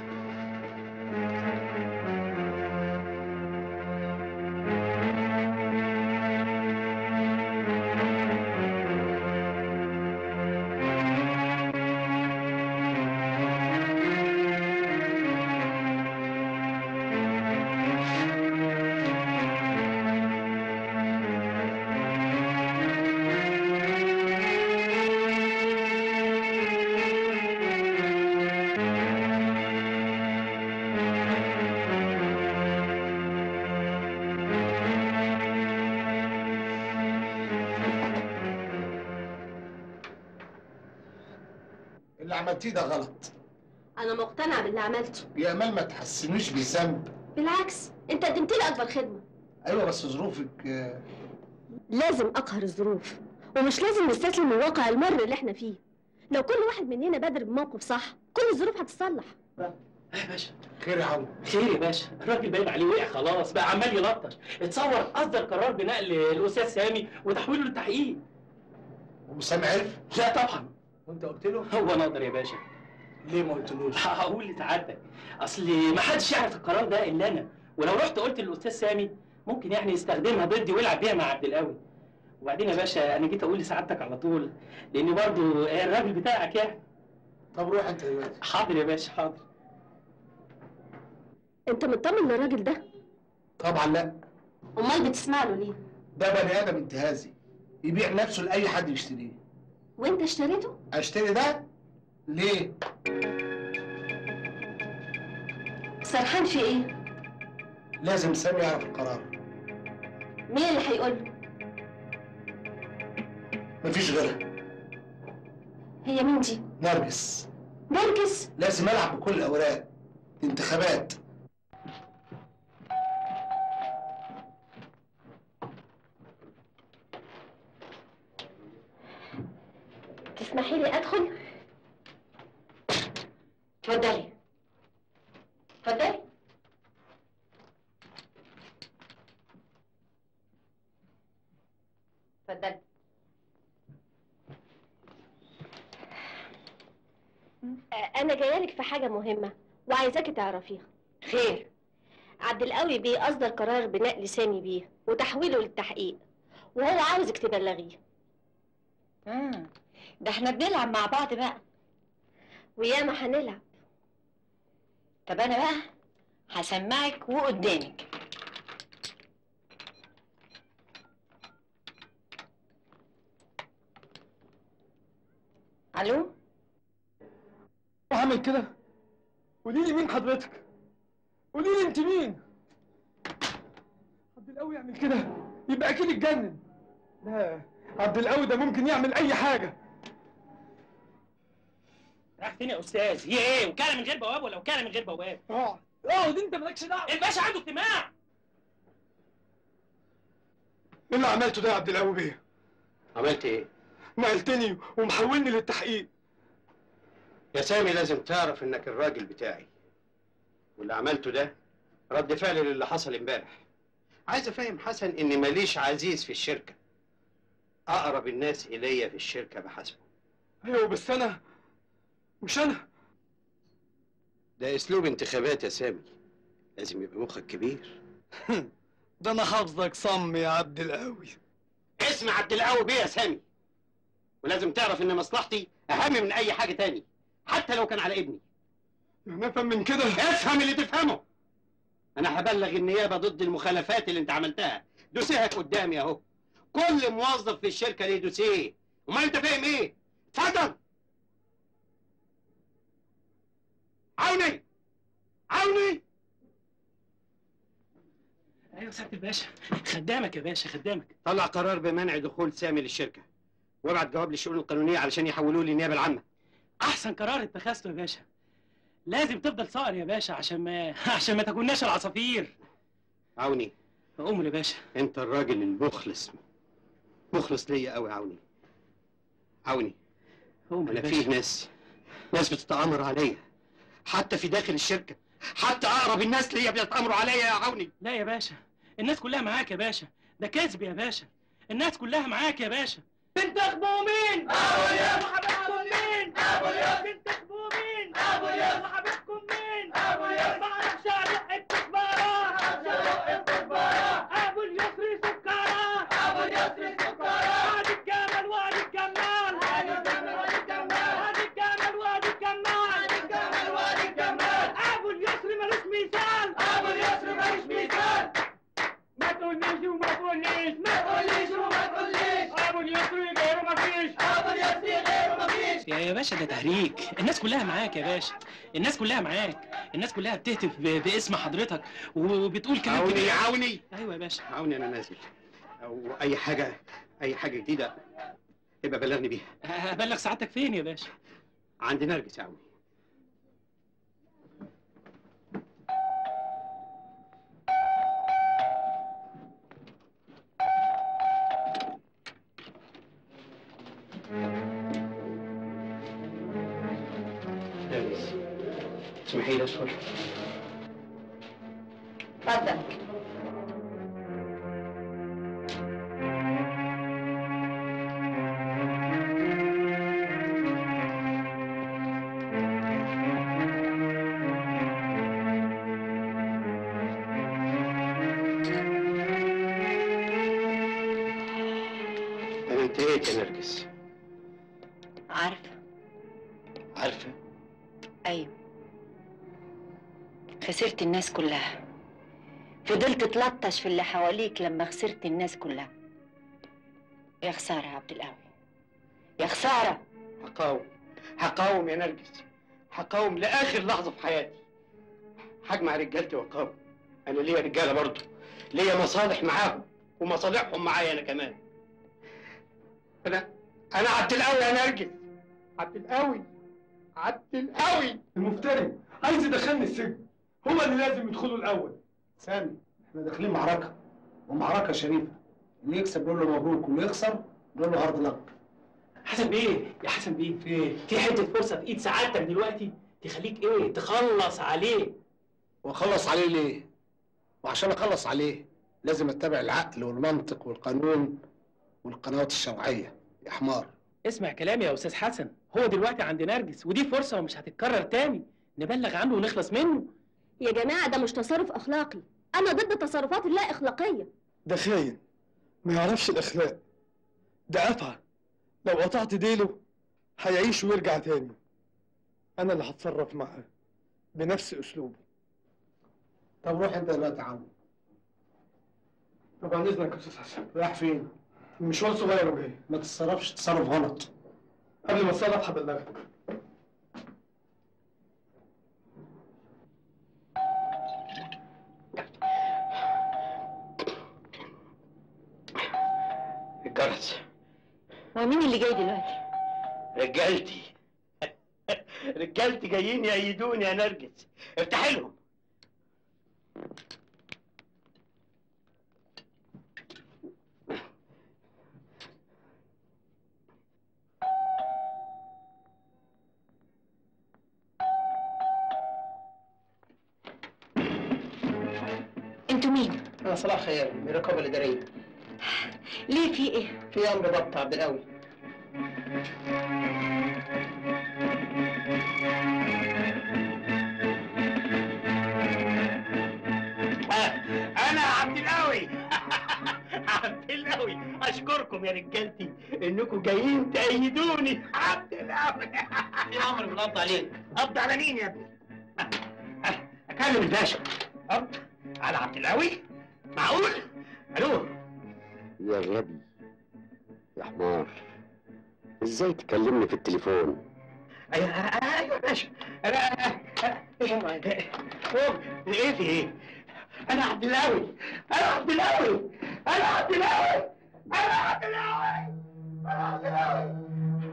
Thank عملتيه ده غلط انا مقتنعه باللي عملته يا امال ما تحسنوش بالذنب بالعكس انت قدمت لي اكبر خدمه ايوه بس ظروفك آه، لازم اقهر الظروف ومش لازم نستسلم للواقع المر اللي احنا فيه لو كل واحد مننا بادر بموقف صح كل الظروف هتتصلح يا باشا خير يا عم خير يا باشا الراجل باين عليه وقع خلاص بقى عمال يلطش اتصور اصدر قرار بنقل الاستاذ سامي وتحويله للتحقيق وسامي عرف لا طبعا وانت قلت له هو ناقدر يا باشا ليه ما قلتلوش هقول لسعادتك اصل ما حدش يعرف القرار ده الا انا ولو رحت قلت للاستاذ سامي ممكن يعني يستخدمها ضدي ويلعب بيها مع عبد القوي وبعدين يا باشا انا جيت اقول لسعادتك على طول لان برضو الراجل بتاعك يعني طب روح انت دلوقتي حاضر يا باشا حاضر انت مطمن للراجل ده طبعا لا امال بتسمع له ليه ده بني ادم انتهازي يبيع نفسه لاي حد يشتريه وانت اشتريته اشتري ده ليه سرحان في ايه لازم سامي يعرف القرار مين اللي هيقول له مفيش غيرها هي مين دي نرجس نرجس لازم العب بكل الاوراق دي انتخابات تسمحي لي ادخل اتفضلي اتفضلي اتفضلي انا جايه لك في حاجه مهمه وعايزاكي تعرفيها خير عبد القوي بيه اصدر قرار بنقل سامي بيه وتحويله للتحقيق وهو عاوزك تبلغيه آه. ده احنا بنلعب مع بعض بقى وياما هنلعب طب انا بقى هسمعك وقدامك الو اعمل كده قولي لي مين حضرتك قولي لي انت مين عبد القوي يعمل كده يبقى اكيد اتجنن لا عبد القوي ده ممكن يعمل اي حاجه راح فين يا استاذ هي ايه وكاله من غير بواب ولا وكاله من غير بواب اه اقعد انت مالكش دعوه الباشا عنده اجتماع ايه اللي عملته ده يا عبد القوي بيه عملت ايه؟ نقلتني ومحولني للتحقيق يا سامي لازم تعرف انك الراجل بتاعي واللي عملته ده رد فعل للي حصل امبارح عايز افهم حسن ان ماليش عزيز في الشركه اقرب الناس الي في الشركه بحسبه ايوه بس انا مش انا ده اسلوب انتخابات يا سامي لازم يبقى مخك كبير ده انا حافظك صم يا عبد القوي اسم عبد القوي بيه يا سامي ولازم تعرف ان مصلحتي اهم من اي حاجه تاني حتى لو كان على ابني يعني افهم من كده افهم اللي تفهمه انا هبلغ النيابه ضد المخالفات اللي انت عملتها دوسيهك قدامي اهو كل موظف في الشركه ليه دوسيه امال انت فاهم ايه اتفضل عوني عوني ايوه سعاده الباشا خدامك يا باشا خدامك طلع قرار بمنع دخول سامي للشركه وابعت جواب للشؤون القانونيه علشان يحولوه للنيابه العامه احسن قرار اتخذته يا باشا لازم تفضل صقر يا باشا عشان ما عشان ما تاكلناش العصافير عوني امر يا باشا انت الراجل المخلص مخلص ليا قوي عوني عوني امر يا انا فيه باشا ناس ناس بتتآمر عليا حتى في داخل الشركه حتى اقرب الناس ليا بيتآمروا عليا يا عوني لا يا باشا الناس كلها معاك يا باشا ده كذب يا باشا الناس كلها معاك يا باشا بنتخبوا مين؟ ابو اليوم وحبيبكم مين؟ ابو اليوم بنتخبوا مين؟ ابو اليوم وحبيبكم مين؟ ابو اليوم بعرف شارع التكبارة ابو اليسري سكارة ابو اليسري سكارة وادي الجمل وادي الجمال وادي الجمل وادي الجمال وادي الجمل وادي الجمال وادي الجمل وادي الجمال ابو اليسري ملوش مثال ابو اليسري ملوش مثال ما تقوليش وما تقوليش ما تقوليش وما تقوليش ابو اليسري غيره مفيش ابو اليسري غيره مفيش يا يا باشا ده تهريج الناس كلها معاك يا باشا الناس كلها معاك الناس كلها بتهتف ب- باسم حضرتك وبتقول كلام عوني كبير. عوني ايوه يا باشا عوني انا نازل او اي حاجه اي حاجه جديده يبقى بلغني بيها هبلغ سعادتك فين يا باشا عند نرجس قوي نرجس اسمحي لي ادخل اتفضل انا انتهيت يا نرجس عارفه عارفه ايوه خسرت الناس كلها فضلت تلطش في اللي حواليك لما خسرت الناس كلها يا خساره يا عبد القوي يا خساره هقاوم هقاوم يا نرجس هقاوم لاخر لحظه في حياتي هجمع رجالتي واقاوم انا ليا رجاله برضه ليا مصالح معاهم ومصالحهم معايا انا كمان انا انا عبد القوي يا نرجس عبد القوي عبد القوي المفتري عايز يدخلني السجن هو اللي لازم يدخله الاول سامي احنا داخلين معركه ومعركه شريفه اللي يكسب يقول له مبروك واللي يخسر يقول له هارد لك حسن بيه يا حسن بيه في ايه؟ في حته فرصه في ايد سعادتك دلوقتي تخليك ايه؟ تخلص عليه واخلص عليه ليه؟ وعشان اخلص عليه لازم اتبع العقل والمنطق والقانون والقنوات الشرعيه يا حمار اسمع كلامي يا استاذ حسن هو دلوقتي عند نرجس ودي فرصه ومش هتتكرر تاني نبلغ عنه ونخلص منه يا جماعة ده مش تصرف أخلاقي أنا ضد التصرفات اللا أخلاقية ده خاين ما يعرفش الاخلاق ده افعى لو قطعت ديله هيعيش ويرجع تاني انا اللي هتصرف معاه بنفس اسلوبي طب روح انت دلوقتي يا عم طبعا اذنك يا استاذ حسن رايح فين؟ مشوار صغير وجاي ما تتصرفش تصرف غلط قبل ما اتصرف هبلغك الجرس هو مين اللي جاي دلوقتي؟ رجالتي رجالتي جايين يأيدوني يا نرجس افتحي لهم انتوا مين؟ انا صلاح خيال من الرقابه الاداريه ليه في ايه؟ في امر ضبط عبد القوي انا عبد القوي عبد القوي اشكركم يا رجالتي انكم جايين تأيدوني عبد القوي في امر بالقبض عليك قبض على مين يا ابني اكلم الباشا قبض على عبد القوي معقول الو يا غبي يا حمار ازاي تكلمني في التليفون ايوه ايوه يا باشا انا انا ايه في ايه؟ انا عبد القوي انا عبد القوي انا عبد القوي انا عبد القوي انا عبد القوي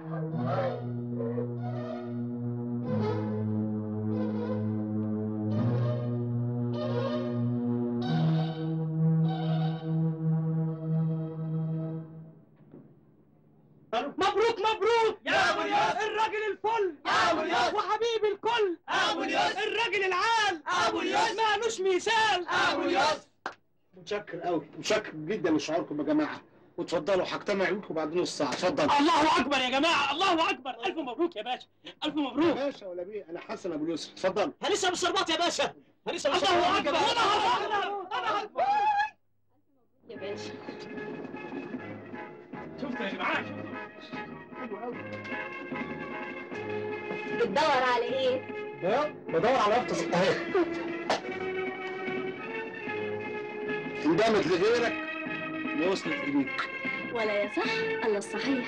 مبروك مبروك يا ابو الياس الراجل الفل يا ابو الياس وحبيب الكل ابو الياس الراجل العال ابو الياس مالوش مثال ابو الياس متشكر قوي متشكر جدا لشعوركم يا جماعه وتفضلوا هجتمع بيكم بعد نص ساعه اتفضل الله اكبر يا جماعه الله اكبر الف مبروك يا باشا الف مبروك باشا ولا بيه انا حسن ابو يوسف اتفضل هنسى بالشربات يا باشا هنسى الله اكبر انا اكبر انا اكبر يا باشا شفتوا يا جماعه بتدور على إيه؟ بدور على يافطه اهي اندمت لغيرك ما وصلت اليك ولا يا صح الله الصحيح